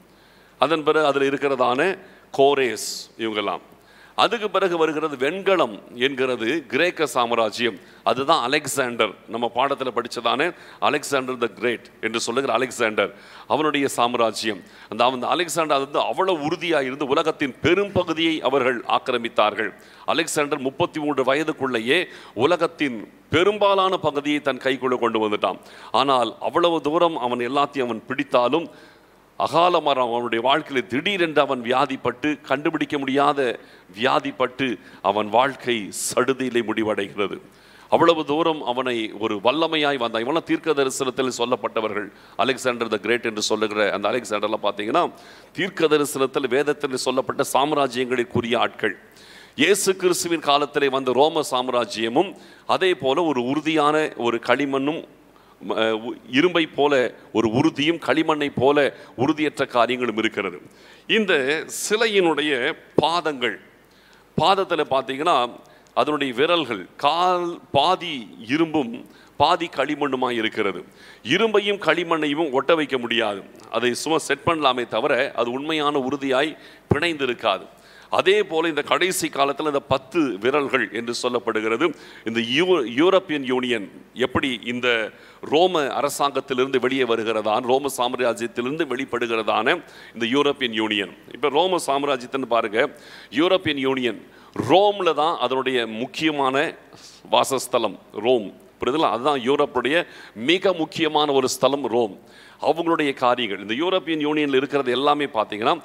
அதன் பிறகு அதில் இருக்கிறதான கோரேஸ் இவங்கெல்லாம் அதுக்கு பிறகு வருகிறது வெண்கலம் என்கிறது கிரேக்க சாம்ராஜ்யம் அதுதான் அலெக்சாண்டர் நம்ம பாடத்தில் படித்ததான அலெக்சாண்டர் த கிரேட் என்று சொல்லுகிற அலெக்சாண்டர் அவனுடைய சாம்ராஜ்யம் அந்த அந்த அலெக்சாண்டர் அது வந்து அவ்வளவு உறுதியாக இருந்து உலகத்தின் பெரும் பகுதியை அவர்கள் ஆக்கிரமித்தார்கள் அலெக்சாண்டர் முப்பத்தி மூன்று வயதுக்குள்ளேயே உலகத்தின் பெரும்பாலான பகுதியை தன் கைக்குள்ள கொண்டு வந்துட்டான் ஆனால் அவ்வளவு தூரம் அவன் எல்லாத்தையும் அவன் பிடித்தாலும் அகால மரம் அவனுடைய வாழ்க்கையில் திடீரென்று அவன் வியாதிப்பட்டு கண்டுபிடிக்க முடியாத வியாதிப்பட்டு அவன் வாழ்க்கை சடுதியிலே முடிவடைகிறது அவ்வளவு தூரம் அவனை ஒரு வல்லமையாய் வந்தான் இவெல்லாம் தீர்க்க தரிசனத்தில் சொல்லப்பட்டவர்கள் அலெக்சாண்டர் த கிரேட் என்று சொல்லுகிற அந்த அலெக்சாண்டர்லாம் பார்த்தீங்கன்னா தீர்க்க தரிசனத்தில் வேதத்தில் சொல்லப்பட்ட சாம்ராஜ்யங்களுக்குரிய ஆட்கள் இயேசு கிறிஸ்துவின் காலத்திலே வந்த ரோம சாம்ராஜ்யமும் அதே போல ஒரு உறுதியான ஒரு களிமண்ணும் ம, உ- இரும்பை போல ஒரு உறுதியும் களிமண்ணை போல உறுதியற்ற காரியங்களும் இருக்கிறது இந்த சிலையினுடைய பாதங்கள் பாதத்தில் பார்த்தீங்கன்னா அதனுடைய விரல்கள் கால் பாதி இரும்பும் பாதி களிமண்ணுமாய் இருக்கிறது இரும்பையும் களிமண்ணையும் ஒட்ட வைக்க முடியாது அதை சும்மா செட் பண்ணலாமே தவிர அது உண்மையான உறுதியாய் பிணைந்து இருக்காது அதே போல இந்த கடைசி காலத்தில் இந்த பத்து விரல்கள் என்று சொல்லப்படுகிறது இந்த யூ யூரோப்பியன் யூனியன் எப்படி இந்த ரோம அரசாங்கத்திலிருந்து வெளியே வருகிறதான் ரோம சாம்ராஜ்யத்திலிருந்து வெளிப்படுகிறதான இந்த யூரோப்பியன் யூனியன் இப்போ ரோம சாம்ராஜ்யத்தின்னு பாருங்க யூரோப்பியன் யூனியன் ரோம்ல தான் அதனுடைய முக்கியமான வாசஸ்தலம் ரோம் புரியுதுல அதுதான் யூரோப்புடைய மிக முக்கியமான ஒரு ஸ்தலம் ரோம் அவங்களுடைய காரியங்கள் இந்த யூரோப்பியன் யூனியனில் இருக்கிறது எல்லாமே பார்த்தீங்கன்னா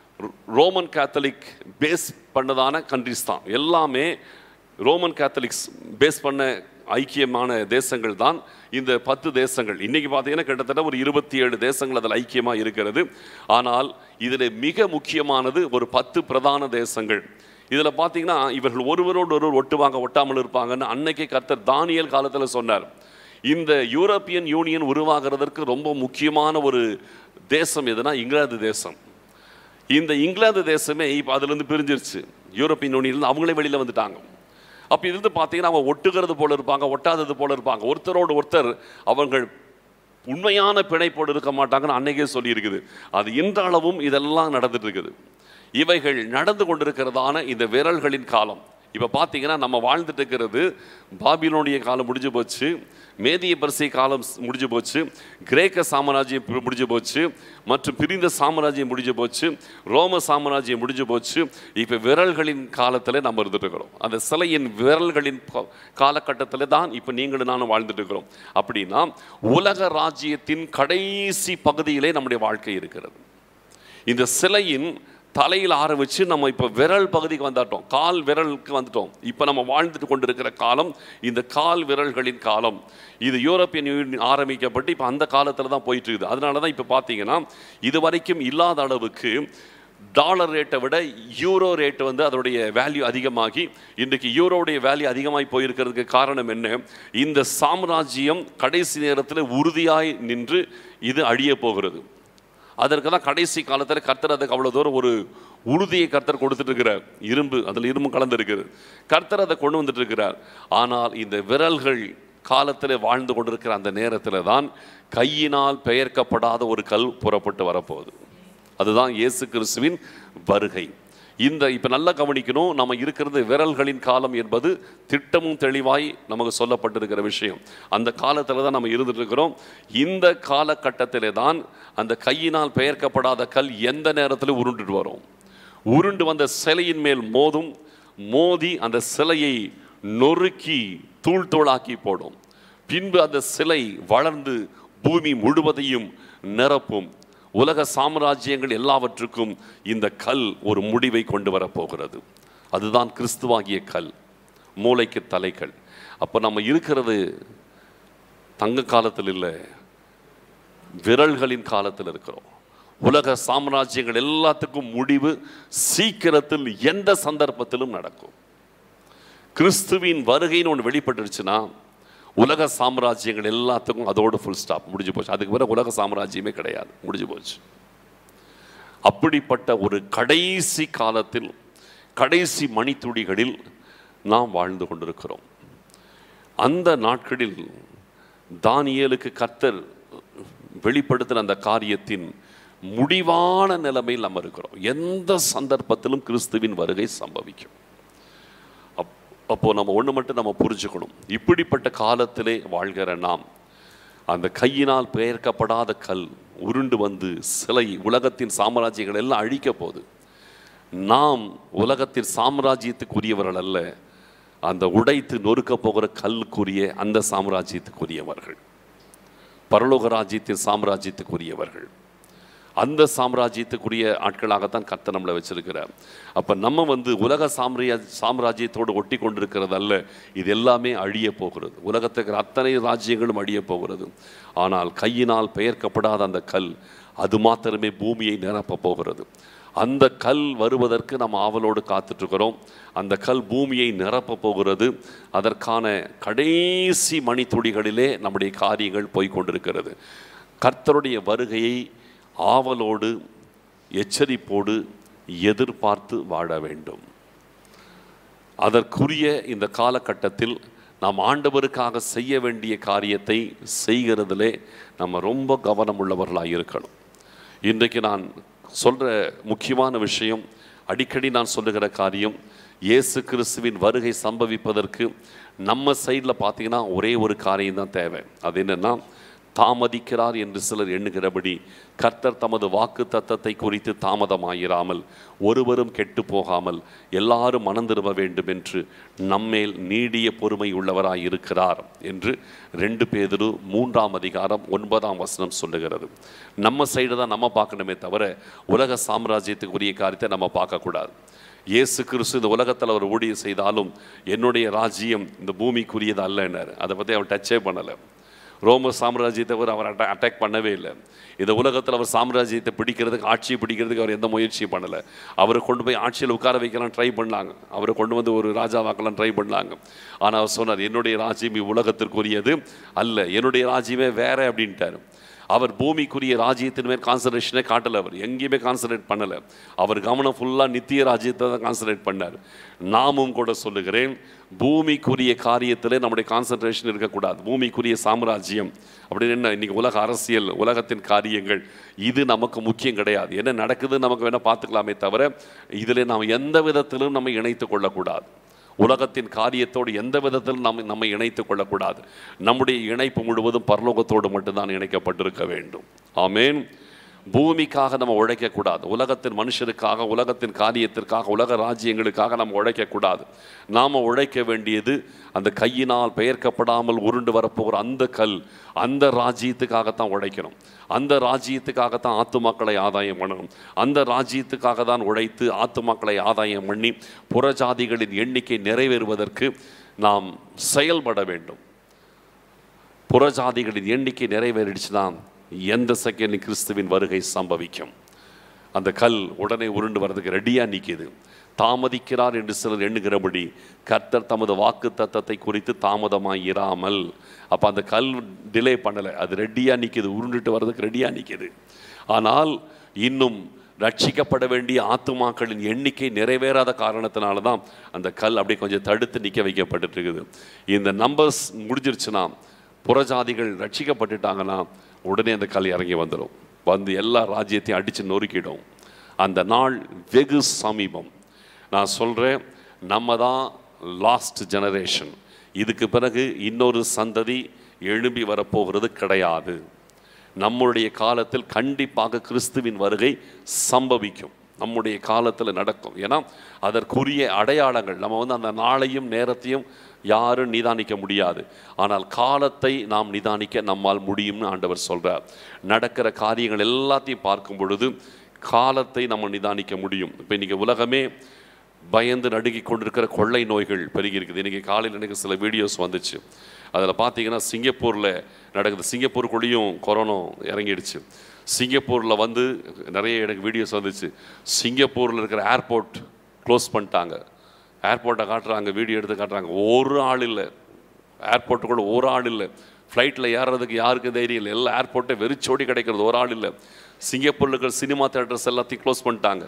ரோமன் கேத்தலிக் பேஸ் பண்ணதான கண்ட்ரிஸ் தான் எல்லாமே ரோமன் கேத்தலிக்ஸ் பேஸ் பண்ண ஐக்கியமான தேசங்கள் தான் இந்த பத்து தேசங்கள் இன்னைக்கு பார்த்தீங்கன்னா கிட்டத்தட்ட ஒரு இருபத்தி ஏழு தேசங்கள் அதில் ஐக்கியமாக இருக்கிறது ஆனால் இதில் மிக முக்கியமானது ஒரு பத்து பிரதான தேசங்கள் இதில் பார்த்தீங்கன்னா இவர்கள் ஒருவரோடு ஒருவர் ஒட்டுவாங்க ஒட்டாமல் இருப்பாங்கன்னு அன்னைக்கே கர்த்தர் தானியல் காலத்தில் சொன்னார் இந்த யூரோப்பியன் யூனியன் உருவாகிறதற்கு ரொம்ப முக்கியமான ஒரு தேசம் எதுனா இங்கிலாந்து தேசம் இந்த இங்கிலாந்து தேசமே இப்போ அதுலேருந்து பிரிஞ்சிருச்சு யூரோப்பியன் யூனியன்லேருந்து அவங்களே வெளியில் வந்துட்டாங்க அப்போ இதுலேருந்து பார்த்தீங்கன்னா அவங்க ஒட்டுகிறது போல இருப்பாங்க ஒட்டாதது போல இருப்பாங்க ஒருத்தரோடு ஒருத்தர் அவங்கள் உண்மையான பிணைப்போடு இருக்க மாட்டாங்கன்னு அன்னைக்கே சொல்லியிருக்குது அது இன்றளவும் இதெல்லாம் நடந்துட்டு இருக்குது இவைகள் நடந்து கொண்டிருக்கிறதான இந்த விரல்களின் காலம் இப்போ பார்த்தீங்கன்னா நம்ம வாழ்ந்துட்டு இருக்கிறது பாபிலோனிய காலம் முடிஞ்சு போச்சு மேதிய பரிசை காலம் ஸ்- முடிஞ்சு போச்சு கிரேக்க சாம்ராஜ்யம் பி- முடிஞ்சு போச்சு மற்றும் பிரிந்த சாம்ராஜ்யம் முடிஞ்சு போச்சு ரோம சாம்ராஜ்யம் முடிஞ்சு போச்சு இப்போ விரல்களின் காலத்தில் நம்ம இருந்துட்டு இருக்கிறோம் அந்த சிலையின் விரல்களின் ப- காலகட்டத்தில் தான் இப்போ நீங்களும் நானும் வாழ்ந்துட்டு இருக்கிறோம் அப்படின்னா உலக ராஜ்யத்தின் கடைசி பகுதியிலே நம்முடைய வாழ்க்கை இருக்கிறது இந்த சிலையின் தலையில் ஆரம்பிச்சு நம்ம இப்போ விரல் பகுதிக்கு வந்துட்டோம் கால் விரலுக்கு வந்துட்டோம் இப்போ நம்ம வாழ்ந்துட்டு கொண்டிருக்கிற காலம் இந்த கால் விரல்களின் காலம் இது யூரோப்பியன் யூனியன் ஆரம்பிக்கப்பட்டு இப்போ அந்த காலத்தில் தான் போயிட்டு இருக்குது அதனால தான் இப்போ பார்த்தீங்கன்னா இது வரைக்கும் இல்லாத அளவுக்கு டாலர் ரேட்டை விட யூரோ ரேட் வந்து அதோடைய வேல்யூ அதிகமாகி இன்றைக்கு யூரோடைய வேல்யூ அதிகமாகி போயிருக்கிறதுக்கு காரணம் என்ன இந்த சாம்ராஜ்யம் கடைசி நேரத்தில் உறுதியாய் நின்று இது அழிய போகிறது அதற்கு தான் கடைசி காலத்தில் கர்த்தர் அதுக்கு அவ்வளோ தூரம் ஒரு உறுதியை கர்த்தர் கொடுத்துட்டு இருக்கிறார் இரும்பு அதில் இரும்பு கலந்து இருக்குது கர்த்தர் அதை கொண்டு வந்துட்டு இருக்கிறார் ஆனால் இந்த விரல்கள் காலத்தில் வாழ்ந்து கொண்டிருக்கிற அந்த நேரத்தில் தான் கையினால் பெயர்க்கப்படாத ஒரு கல் புறப்பட்டு வரப்போகுது அதுதான் இயேசு கிறிஸ்துவின் வருகை இந்த இப்போ நல்லா கவனிக்கணும் நம்ம இருக்கிறது விரல்களின் காலம் என்பது திட்டமும் தெளிவாய் நமக்கு சொல்லப்பட்டிருக்கிற விஷயம் அந்த காலத்தில் தான் நம்ம இருந்துட்டு இருக்கிறோம் இந்த காலகட்டத்திலே தான் அந்த கையினால் பெயர்க்கப்படாத கல் எந்த நேரத்தில் உருண்டுட்டு வரும் உருண்டு வந்த சிலையின் மேல் மோதும் மோதி அந்த சிலையை நொறுக்கி தூள் தூளாக்கி போடும் பின்பு அந்த சிலை வளர்ந்து பூமி முழுவதையும் நிரப்பும் உலக சாம்ராஜ்யங்கள் எல்லாவற்றுக்கும் இந்த கல் ஒரு முடிவை கொண்டு வரப்போகிறது அதுதான் கிறிஸ்துவாகிய கல் மூளைக்கு தலைக்கல் அப்போ நம்ம இருக்கிறது தங்க காலத்தில் இல்லை விரல்களின் காலத்தில் இருக்கிறோம் உலக சாம்ராஜ்யங்கள் எல்லாத்துக்கும் முடிவு சீக்கிரத்தில் எந்த சந்தர்ப்பத்திலும் நடக்கும் கிறிஸ்துவின் வருகைன்னு ஒன்று வெளிப்பட்டுருச்சுன்னா உலக சாம்ராஜ்யங்கள் எல்லாத்துக்கும் அதோட ஃபுல் ஸ்டாப் முடிஞ்சு போச்சு அதுக்கு பிறகு உலக சாம்ராஜ்யமே கிடையாது முடிஞ்சு போச்சு அப்படிப்பட்ட ஒரு கடைசி காலத்தில் கடைசி மணித்துளிகளில் நாம் வாழ்ந்து கொண்டிருக்கிறோம் அந்த நாட்களில் தானியேலுக்கு கர்த்தர் வெளிப்படுத்தின அந்த காரியத்தின் முடிவான நிலைமையில் நம்ம இருக்கிறோம் எந்த சந்தர்ப்பத்திலும் கிறிஸ்துவின் வருகை சம்பவிக்கும் அப் அப்போ நம்ம ஒன்று மட்டும் நம்ம புரிஞ்சுக்கணும் இப்படிப்பட்ட காலத்திலே வாழ்கிற நாம் அந்த கையினால் பெயர்க்கப்படாத கல் உருண்டு வந்து சிலை உலகத்தின் சாம்ராஜ்யங்கள் எல்லாம் அழிக்க போகுது நாம் உலகத்தின் சாம்ராஜ்யத்துக்குரியவர்கள் அல்ல அந்த உடைத்து நொறுக்க போகிற கல்லுக்குரிய அந்த சாம்ராஜ்யத்துக்குரியவர்கள் பரலோக ராஜ்யத்தின் சாம்ராஜ்யத்துக்குரியவர்கள் அந்த சாம்ராஜ்யத்துக்குரிய ஆட்களாகத்தான் கர்த்தர் நம்மளை வச்சிருக்கிறார் அப்போ நம்ம வந்து உலக சாம்ராஜ்ய சாம்ராஜ்யத்தோடு ஒட்டி கொண்டிருக்கிறது அல்ல இது எல்லாமே அழிய போகிறது உலகத்துக்கு அத்தனை ராஜ்யங்களும் அழிய போகிறது ஆனால் கையினால் பெயர்க்கப்படாத அந்த கல் அது மாத்திரமே பூமியை நிரப்ப போகிறது அந்த கல் வருவதற்கு நம்ம ஆவலோடு காத்துட்ருக்கிறோம் அந்த கல் பூமியை நிரப்ப போகிறது அதற்கான கடைசி மணித்துளிகளிலே நம்முடைய காரியங்கள் போய் கொண்டிருக்கிறது கர்த்தருடைய வருகையை ஆவலோடு எச்சரிப்போடு எதிர்பார்த்து வாழ வேண்டும் அதற்குரிய இந்த காலகட்டத்தில் நாம் ஆண்டவருக்காக செய்ய வேண்டிய காரியத்தை செய்கிறதிலே நம்ம ரொம்ப கவனம் உள்ளவர்களாக இருக்கணும் இன்றைக்கு நான் சொல்கிற முக்கியமான விஷயம் அடிக்கடி நான் சொல்லுகிற காரியம் இயேசு கிறிஸ்துவின் வருகை சம்பவிப்பதற்கு நம்ம சைடில் பார்த்தீங்கன்னா ஒரே ஒரு காரியம் தான் தேவை அது என்னென்னா தாமதிக்கிறார் என்று சிலர் எண்ணுகிறபடி கர்த்தர் தமது வாக்கு தத்தத்தை குறித்து தாமதமாயிராமல் ஒருவரும் கெட்டு போகாமல் எல்லாரும் மனம் திரும்ப வேண்டும் என்று நம்மேல் நீடிய பொறுமை உள்ளவராய் இருக்கிறார் என்று ரெண்டு பேதரு மூன்றாம் அதிகாரம் ஒன்பதாம் வசனம் சொல்லுகிறது நம்ம சைடு தான் நம்ம பார்க்கணுமே தவிர உலக சாம்ராஜ்யத்துக்குரிய காரியத்தை நம்ம பார்க்கக்கூடாது இயேசு கிறிஸ்து இந்த உலகத்தில் அவர் ஊழியம் செய்தாலும் என்னுடைய ராஜ்யம் இந்த பூமிக்குரியது அல்லன்னார் அதை பற்றி அவர் டச்சே பண்ணலை ரோம சாம்ராஜ்யத்தை அவர் அவர் அட்டா அட்டாக் பண்ணவே இல்லை இந்த உலகத்தில் அவர் சாம்ராஜ்யத்தை பிடிக்கிறதுக்கு ஆட்சியை பிடிக்கிறதுக்கு அவர் எந்த முயற்சியும் பண்ணலை அவரை கொண்டு போய் ஆட்சியில் உட்கார வைக்கலாம் ட்ரை பண்ணாங்க அவரை கொண்டு வந்து ஒரு ராஜாவாக்கலாம் ட்ரை பண்ணாங்க ஆனால் அவர் சொன்னார் என்னுடைய ராஜ்யம் இவ்வுலகத்திற்குரியது அல்ல என்னுடைய ராஜ்யமே வேற அப்படின்ட்டார் அவர் பூமிக்குரிய ராஜ்யத்தின் மேல் கான்சன்ட்ரேஷனே காட்டலை அவர் எங்கேயுமே கான்சன்ட்ரேட் பண்ணலை அவர் கவனம் ஃபுல்லாக நித்திய ராஜ்யத்தை தான் கான்சன்ட்ரேட் பண்ணார் நாமும் கூட சொல்லுகிறேன் பூமிக்குரிய காரியத்தில் நம்முடைய கான்சன்ட்ரேஷன் இருக்கக்கூடாது பூமிக்குரிய சாம்ராஜ்யம் அப்படின்னு என்ன இன்னைக்கு உலக அரசியல் உலகத்தின் காரியங்கள் இது நமக்கு முக்கியம் கிடையாது என்ன நடக்குதுன்னு நமக்கு வேணால் பார்த்துக்கலாமே தவிர இதில் நாம் எந்த விதத்திலும் நம்ம இணைத்து கொள்ளக்கூடாது உலகத்தின் காரியத்தோடு எந்த விதத்திலும் நாம் நம்மை இணைத்துக் கொள்ளக்கூடாது நம்முடைய இணைப்பு முழுவதும் பரலோகத்தோடு மட்டும்தான் இணைக்கப்பட்டிருக்க வேண்டும் ஆமேன் பூமிக்காக நம்ம உழைக்கக்கூடாது உலகத்தின் மனுஷருக்காக உலகத்தின் காரியத்திற்காக உலக ராஜ்யங்களுக்காக நம்ம உழைக்கக்கூடாது நாம் உழைக்க வேண்டியது அந்த கையினால் பெயர்க்கப்படாமல் உருண்டு வரப்போகிற அந்த கல் அந்த ராஜ்யத்துக்காகத்தான் உழைக்கணும் அந்த ராஜ்யத்துக்காகத்தான் ஆத்துமாக்களை ஆதாயம் பண்ணணும் அந்த ராஜ்யத்துக்காக தான் உழைத்து ஆத்துமாக்களை ஆதாயம் பண்ணி புறஜாதிகளின் எண்ணிக்கை நிறைவேறுவதற்கு நாம் செயல்பட வேண்டும் புறஜாதிகளின் எண்ணிக்கை நிறைவேறிடுச்சுன்னா எந்த செகண்ட் கிறிஸ்துவின் வருகை சம்பவிக்கும் அந்த கல் உடனே உருண்டு வர்றதுக்கு ரெடியாக நிற்கிது தாமதிக்கிறார் என்று சிலர் எண்ணுகிறபடி கர்த்தர் தமது வாக்கு தத்தத்தை குறித்து தாமதமாக இராமல் அப்போ அந்த கல் டிலே பண்ணலை அது ரெடியாக நிற்கிது உருண்டுட்டு வர்றதுக்கு ரெடியாக நிற்கிது ஆனால் இன்னும் ரட்சிக்கப்பட வேண்டிய ஆத்துமாக்களின் எண்ணிக்கை நிறைவேறாத காரணத்தினால தான் அந்த கல் அப்படியே கொஞ்சம் தடுத்து நிற்க வைக்கப்பட்டுட்டு இருக்குது இந்த நம்பர்ஸ் முடிஞ்சிருச்சுன்னா புறஜாதிகள் ரட்சிக்கப்பட்டுட்டாங்கன்னா உடனே அந்த கல் இறங்கி வந்துடும் வந்து எல்லா ராஜ்யத்தையும் அடித்து நொறுக்கிடும் அந்த நாள் வெகு சமீபம் நான் சொல்கிறேன் நம்ம தான் லாஸ்ட் ஜெனரேஷன் இதுக்கு பிறகு இன்னொரு சந்ததி எழும்பி வரப்போகிறது கிடையாது நம்முடைய காலத்தில் கண்டிப்பாக கிறிஸ்துவின் வருகை சம்பவிக்கும் நம்முடைய காலத்தில் நடக்கும் ஏன்னா அதற்குரிய அடையாளங்கள் நம்ம வந்து அந்த நாளையும் நேரத்தையும் யாரும் நிதானிக்க முடியாது ஆனால் காலத்தை நாம் நிதானிக்க நம்மால் முடியும்னு ஆண்டவர் சொல்றார் நடக்கிற காரியங்கள் எல்லாத்தையும் பார்க்கும் பொழுது காலத்தை நம்ம நிதானிக்க முடியும் இப்போ இன்னைக்கு உலகமே பயந்து நடுங்கி கொண்டிருக்கிற கொள்ளை நோய்கள் பெருகி இருக்குது இன்றைக்கி காலையில் எனக்கு சில வீடியோஸ் வந்துச்சு அதில் பார்த்தீங்கன்னா சிங்கப்பூரில் நடக்குது சிங்கப்பூருக்குள்ளேயும் கொரோனா இறங்கிடுச்சு சிங்கப்பூரில் வந்து நிறைய எனக்கு வீடியோஸ் வந்துச்சு சிங்கப்பூரில் இருக்கிற ஏர்போர்ட் க்ளோஸ் பண்ணிட்டாங்க ஏர்போர்ட்டை காட்டுறாங்க வீடியோ எடுத்து காட்டுறாங்க ஒரு ஆள் இல்லை ஏர்போர்ட்டுக்குள்ள ஒரு ஆள் இல்லை ஃப்ளைட்டில் ஏறுறதுக்கு யாருக்கு தைரியம் இல்லை எல்லா ஏர்போர்ட்டை வெறிச்சோடி கிடைக்கிறது ஒரு ஆள் இல்லை சிங்கப்பூரில் இருக்கிற சினிமா தேட்டர்ஸ் எல்லாத்தையும் க்ளோஸ் பண்ணிட்டாங்க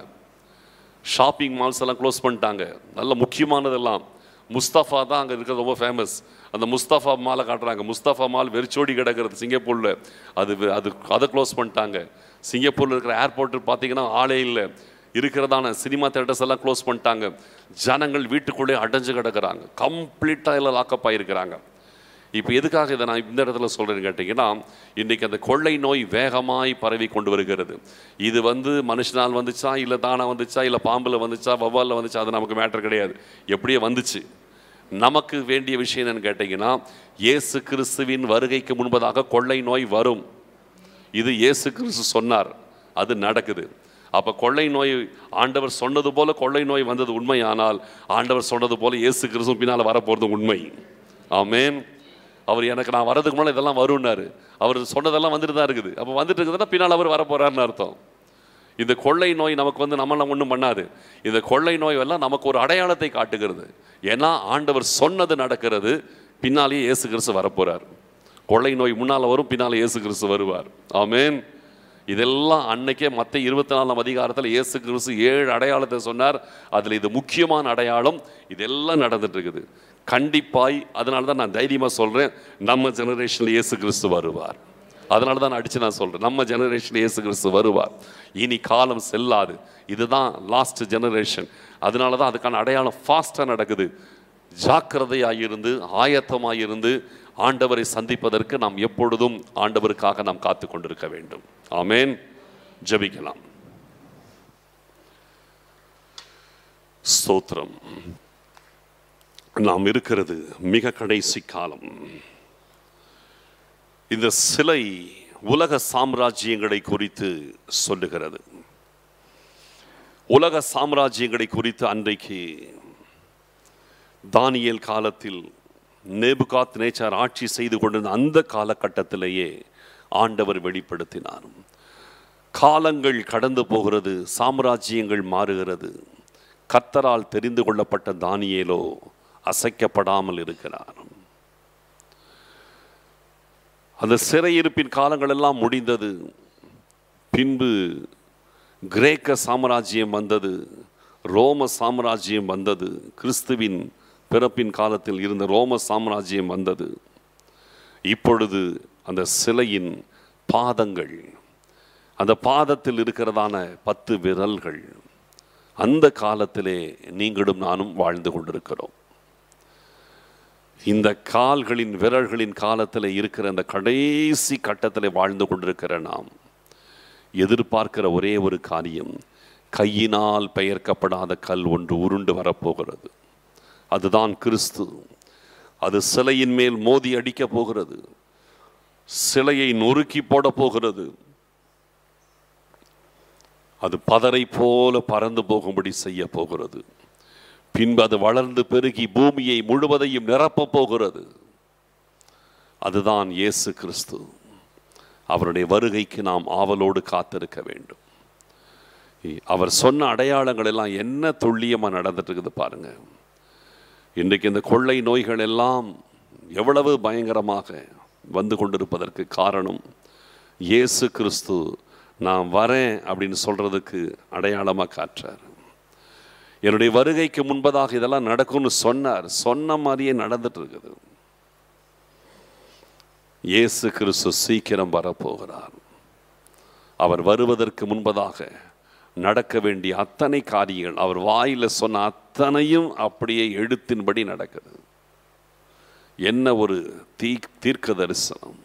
ஷாப்பிங் மால்ஸ் எல்லாம் க்ளோஸ் பண்ணிட்டாங்க நல்ல முக்கியமானதெல்லாம் முஸ்தஃபா தான் அங்கே இருக்கிறது ரொம்ப ஃபேமஸ் அந்த முஸ்தஃபா மாலை காட்டுறாங்க முஸ்தஃபா மால் வெறிச்சோடி கிடக்கிறது சிங்கப்பூரில் அது வெ- அது அதை க்ளோஸ் பண்ணிட்டாங்க சிங்கப்பூரில் இருக்கிற ஏர்போர்ட் பார்த்தீங்கன்னா ஆளே இல்லை இருக்கிறதான சினிமா தேட்டர்ஸ் எல்லாம் க்ளோஸ் பண்ணிட்டாங்க ஜனங்கள் வீட்டுக்குள்ளே அடைஞ்சு கிடக்குறாங்க கம்ப்ளீட்டாக எல்லாம் லாக்கப் ஆகிருக்கிறாங்க இப்போ எதுக்காக இதை நான் இந்த இடத்துல சொல்கிறேன்னு கேட்டிங்கன்னா இன்றைக்கி அந்த கொள்ளை நோய் வேகமாய் பரவி கொண்டு வருகிறது இது வந்து மனுஷனால் வந்துச்சா இல்லை தானா வந்துச்சா இல்லை பாம்பில் வந்துச்சா வவ்வாலில் வந்துச்சா அது நமக்கு மேட்டர் கிடையாது எப்படியோ வந்துச்சு நமக்கு வேண்டிய விஷயம் என்னன்னு கேட்டிங்கன்னா இயேசு கிறிஸ்துவின் வருகைக்கு முன்பதாக கொள்ளை நோய் வரும் இது இயேசு கிறிஸ்து சொன்னார் அது நடக்குது அப்ப கொள்ளை நோய் ஆண்டவர் சொன்னது போல கொள்ளை நோய் வந்தது உண்மையானால் ஆண்டவர் சொன்னது போல இயேசு கிறிஸ்து பின்னால் வரப்போறது உண்மை ஆமென் அவர் எனக்கு நான் வரதுக்கு முன்னாடி இதெல்லாம் வரும்னாரு அவர் சொன்னதெல்லாம் வந்துட்டு தான் இருக்குது அப்போ வந்துட்டு இருக்குதுன்னா பின்னால் அவர் வரப்போறாருன்னு அர்த்தம் இந்த கொள்ளை நோய் நமக்கு வந்து நம்மள ஒன்றும் பண்ணாது இந்த கொள்ளை நோய் எல்லாம் நமக்கு ஒரு அடையாளத்தை காட்டுகிறது ஏன்னா ஆண்டவர் சொன்னது நடக்கிறது பின்னாலேயே இயேசு கிறிஸ்து வரப்போறார் கொள்ளை நோய் முன்னால் வரும் பின்னால் இயேசு கிறிஸ்து வருவார் ஆமென் இதெல்லாம் அன்னைக்கே மற்ற இருபத்தி நாலாம் அதிகாரத்தில் இயேசு கிறிஸ்து ஏழு அடையாளத்தை சொன்னார் அதில் இது முக்கியமான அடையாளம் இதெல்லாம் நடந்துட்டு இருக்குது கண்டிப்பாய் அதனால தான் நான் தைரியமாக சொல்கிறேன் நம்ம ஜெனரேஷனில் இயேசு கிறிஸ்து வருவார் அதனால தான் நான் அடிச்சு நான் சொல்கிறேன் நம்ம ஜெனரேஷன் இயேசு கிறிஸ்து வருவார் இனி காலம் செல்லாது இதுதான் லாஸ்ட் ஜெனரேஷன் அதனால தான் அதுக்கான அடையாளம் ஃபாஸ்ட்டாக நடக்குது ஜாக்கிரதையாக இருந்து ஆயத்தமாக இருந்து ஆண்டவரை சந்திப்பதற்கு நாம் எப்பொழுதும் ஆண்டவருக்காக நாம் காத்து கொண்டிருக்க வேண்டும் ஆமென் ஜெபிக்கலாம் ஸ்தோத்திரம் நாம் இருக்கிறது மிக கடைசி காலம் இந்த சிலை உலக சாம்ராஜ்யங்களை குறித்து சொல்லுகிறது உலக சாம்ராஜ்யங்களை குறித்து அன்றைக்கு தானியேல் காலத்தில் நேபுகாத் நேச்சார் ஆட்சி செய்து கொண்டிருந்த அந்த காலகட்டத்திலேயே ஆண்டவர் வெளிப்படுத்தினார் காலங்கள் கடந்து போகிறது சாம்ராஜ்யங்கள் மாறுகிறது கர்த்தரால் தெரிந்து கொள்ளப்பட்ட தானியேலோ அசைக்கப்படாமல் இருக்கிறார் அந்த சிறையிருப்பின் காலங்கள் எல்லாம் முடிந்தது பின்பு கிரேக்க சாம்ராஜ்யம் வந்தது ரோம சாம்ராஜ்யம் வந்தது கிறிஸ்துவின் பிறப்பின் காலத்தில் இருந்த ரோம சாம்ராஜ்யம் வந்தது இப்பொழுது அந்த சிலையின் பாதங்கள் அந்த பாதத்தில் இருக்கிறதான பத்து விரல்கள் அந்த காலத்திலே நீங்களும் நானும் வாழ்ந்து கொண்டிருக்கிறோம் இந்த கால்களின் விரல்களின் காலத்தில் இருக்கிற அந்த கடைசி கட்டத்தில் வாழ்ந்து கொண்டிருக்கிற நாம் எதிர்பார்க்கிற ஒரே ஒரு காரியம் கையினால் பெயர்க்கப்படாத கல் ஒன்று உருண்டு வரப்போகிறது அதுதான் கிறிஸ்து அது சிலையின் மேல் மோதி அடிக்கப் போகிறது சிலையை நொறுக்கி போட போகிறது அது பதரை போல பறந்து போகும்படி செய்ய போகிறது பின்பு அது வளர்ந்து பெருகி பூமியை முழுவதையும் நிரப்பப் போகிறது அதுதான் இயேசு கிறிஸ்து அவருடைய வருகைக்கு நாம் ஆவலோடு காத்திருக்க வேண்டும் அவர் சொன்ன அடையாளங்கள் எல்லாம் என்ன துல்லியமாக நடந்துட்டு இருக்குது பாருங்க இன்றைக்கு இந்த கொள்ளை நோய்கள் எல்லாம் எவ்வளவு பயங்கரமாக வந்து கொண்டிருப்பதற்கு காரணம் இயேசு கிறிஸ்து நான் வரேன் அப்படின்னு சொல்றதுக்கு அடையாளமாக காட்டுறார் என்னுடைய வருகைக்கு முன்பதாக இதெல்லாம் நடக்கும்னு சொன்னார் சொன்ன மாதிரியே நடந்துட்டு இருக்குது இயேசு கிறிஸ்து சீக்கிரம் வரப்போகிறார் அவர் வருவதற்கு முன்பதாக நடக்க வேண்டிய அத்தனை காரியங்கள் அவர் வாயில சொன்ன அத்தனையும் அப்படியே எழுத்தின்படி நடக்குது என்ன ஒரு தீ தீர்க்க தரிசனம்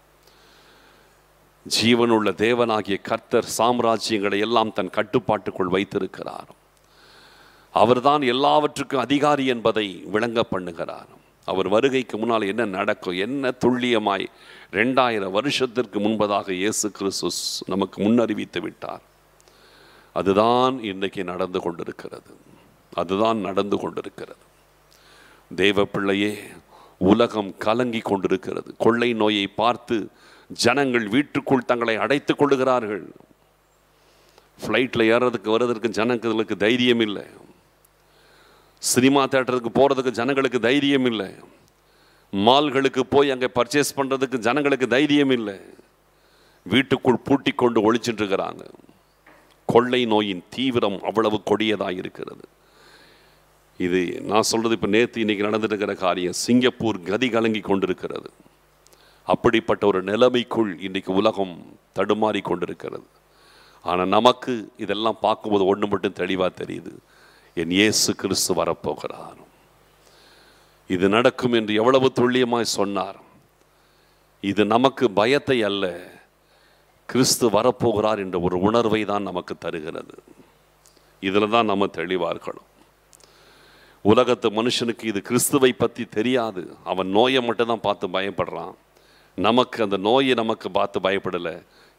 ஜீவனுள்ள தேவனாகிய கர்த்தர் சாம்ராஜ்யங்களை எல்லாம் தன் கட்டுப்பாட்டுக்குள் வைத்திருக்கிறார் அவர்தான் எல்லாவற்றுக்கும் அதிகாரி என்பதை விளங்க பண்ணுகிறார் அவர் வருகைக்கு முன்னால் என்ன நடக்கும் என்ன துல்லியமாய் ரெண்டாயிரம் வருஷத்திற்கு முன்பதாக இயேசு கிறிஸ்து நமக்கு முன்னறிவித்து விட்டார் அதுதான் இன்றைக்கு நடந்து கொண்டிருக்கிறது அதுதான் நடந்து கொண்டிருக்கிறது தேவ பிள்ளையே உலகம் கலங்கி கொண்டிருக்கிறது கொள்ளை நோயை பார்த்து ஜனங்கள் வீட்டுக்குள் தங்களை அடைத்துக் கொள்ளுகிறார்கள் ஃப்ளைட்டில் ஏறதுக்கு வர்றதற்கு ஜனங்களுக்கு தைரியம் இல்லை சினிமா தேட்டருக்கு போகிறதுக்கு ஜனங்களுக்கு தைரியம் இல்லை மால்களுக்கு போய் அங்கே பர்ச்சேஸ் பண்ணுறதுக்கு ஜனங்களுக்கு தைரியம் இல்லை வீட்டுக்குள் பூட்டி கொண்டு ஒழிச்சுட்டு இருக்கிறாங்க கொள்ளை நோயின் தீவிரம் அவ்வளவு கொடியதாக இருக்கிறது இது நான் சொல்றது இப்போ நேற்று இன்னைக்கு நடந்துட்டு இருக்கிற காரியம் சிங்கப்பூர் கதி கலங்கி கொண்டிருக்கிறது அப்படிப்பட்ட ஒரு நிலைமைக்குள் இன்றைக்கு உலகம் தடுமாறி கொண்டிருக்கிறது ஆனால் நமக்கு இதெல்லாம் பார்க்கும்போது ஒன்று மட்டும் தெளிவாக தெரியுது என் இயேசு கிறிஸ்து வரப்போகிறார் இது நடக்கும் என்று எவ்வளவு துல்லியமாய் சொன்னார் இது நமக்கு பயத்தை அல்ல கிறிஸ்து வரப்போகிறார் என்ற ஒரு உணர்வை தான் நமக்கு தருகிறது இதில் தான் நம்ம தெளிவாக இருக்கணும் உலகத்து மனுஷனுக்கு இது கிறிஸ்துவை பற்றி தெரியாது அவன் நோயை மட்டும் தான் பார்த்து பயப்படுறான் நமக்கு அந்த நோயை நமக்கு பார்த்து பயப்படலை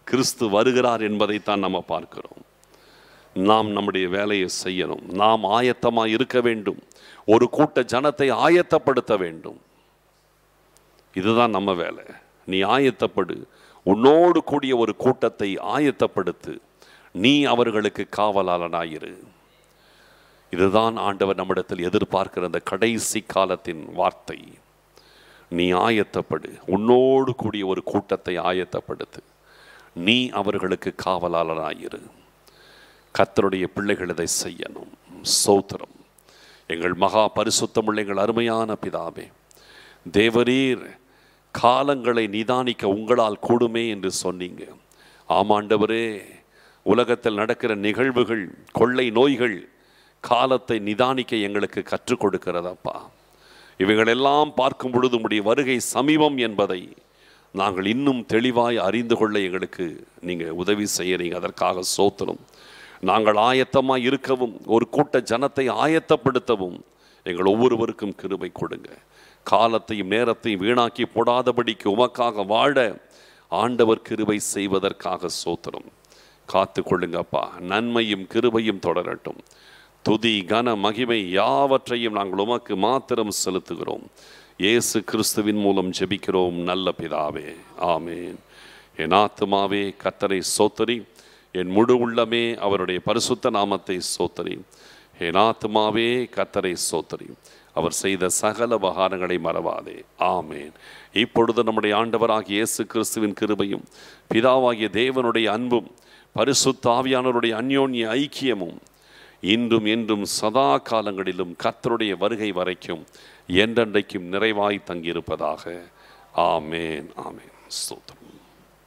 கிறிஸ்து வருகிறார் என்பதைத்தான் நம்ம பார்க்கிறோம் நாம் நம்முடைய வேலையை செய்யணும் நாம் ஆயத்தமாக இருக்க வேண்டும் ஒரு கூட்ட ஜனத்தை ஆயத்தப்படுத்த வேண்டும் இதுதான் நம்ம வேலை நீ ஆயத்தப்படு உன்னோடு கூடிய ஒரு கூட்டத்தை ஆயத்தப்படுத்து நீ அவர்களுக்கு காவலாளனாயிரு இதுதான் ஆண்டவர் நம்மிடத்தில் எதிர்பார்க்கிற அந்த கடைசி காலத்தின் வார்த்தை நீ ஆயத்தப்படு உன்னோடு கூடிய ஒரு கூட்டத்தை ஆயத்தப்படுத்து நீ அவர்களுக்கு காவலாளனாயிரு கர்த்தருடைய பிள்ளைகள் இதை செய்யணும் சோத்திரம் எங்கள் மகா பரிசுத்தமுள்ள எங்கள் அருமையான பிதாவே தேவரீர் காலங்களை நிதானிக்க உங்களால் கூடுமே என்று சொன்னீங்க ஆமாண்டவரே உலகத்தில் நடக்கிற நிகழ்வுகள் கொள்ளை நோய்கள் காலத்தை நிதானிக்க எங்களுக்கு கற்றுக் கொடுக்கிறதப்பா இவைகளெல்லாம் பார்க்கும் பொழுது உடைய வருகை சமீபம் என்பதை நாங்கள் இன்னும் தெளிவாய் அறிந்து கொள்ள எங்களுக்கு நீங்கள் உதவி செய்யறீங்க அதற்காக சோத்திரம் நாங்கள் ஆயத்தமாக இருக்கவும் ஒரு கூட்ட ஜனத்தை ஆயத்தப்படுத்தவும் எங்கள் ஒவ்வொருவருக்கும் கிருபை கொடுங்க காலத்தையும் நேரத்தையும் வீணாக்கி போடாதபடிக்கு உமக்காக வாழ ஆண்டவர் கிருபை செய்வதற்காக சோத்திரம் காத்து கொள்ளுங்கப்பா நன்மையும் கிருபையும் தொடரட்டும் துதி கன மகிமை யாவற்றையும் நாங்கள் உமக்கு மாத்திரம் செலுத்துகிறோம் இயேசு கிறிஸ்துவின் மூலம் ஜெபிக்கிறோம் நல்ல பிதாவே ஆமேன் என் ஆத்துமாவே கத்தரை சோத்தரி என் முழு உள்ளமே அவருடைய பரிசுத்த நாமத்தை சோத்தரி என் ஆத்துமாவே கத்தரை சோத்தரி அவர் செய்த சகல உபகாரங்களை மறவாதே ஆமேன் இப்பொழுது நம்முடைய ஆண்டவராகிய இயேசு கிறிஸ்துவின் கிருபையும் பிதாவாகிய தேவனுடைய அன்பும் பரிசுத்த ஆவியானவருடைய அந்யோன்ய ஐக்கியமும் இன்றும் என்றும் சதா காலங்களிலும் கர்த்தருடைய வருகை வரைக்கும் என்றென்றைக்கும் நிறைவாய் தங்கியிருப்பதாக ஆமேன் ஆமேன் ஸ்தோத்திரம்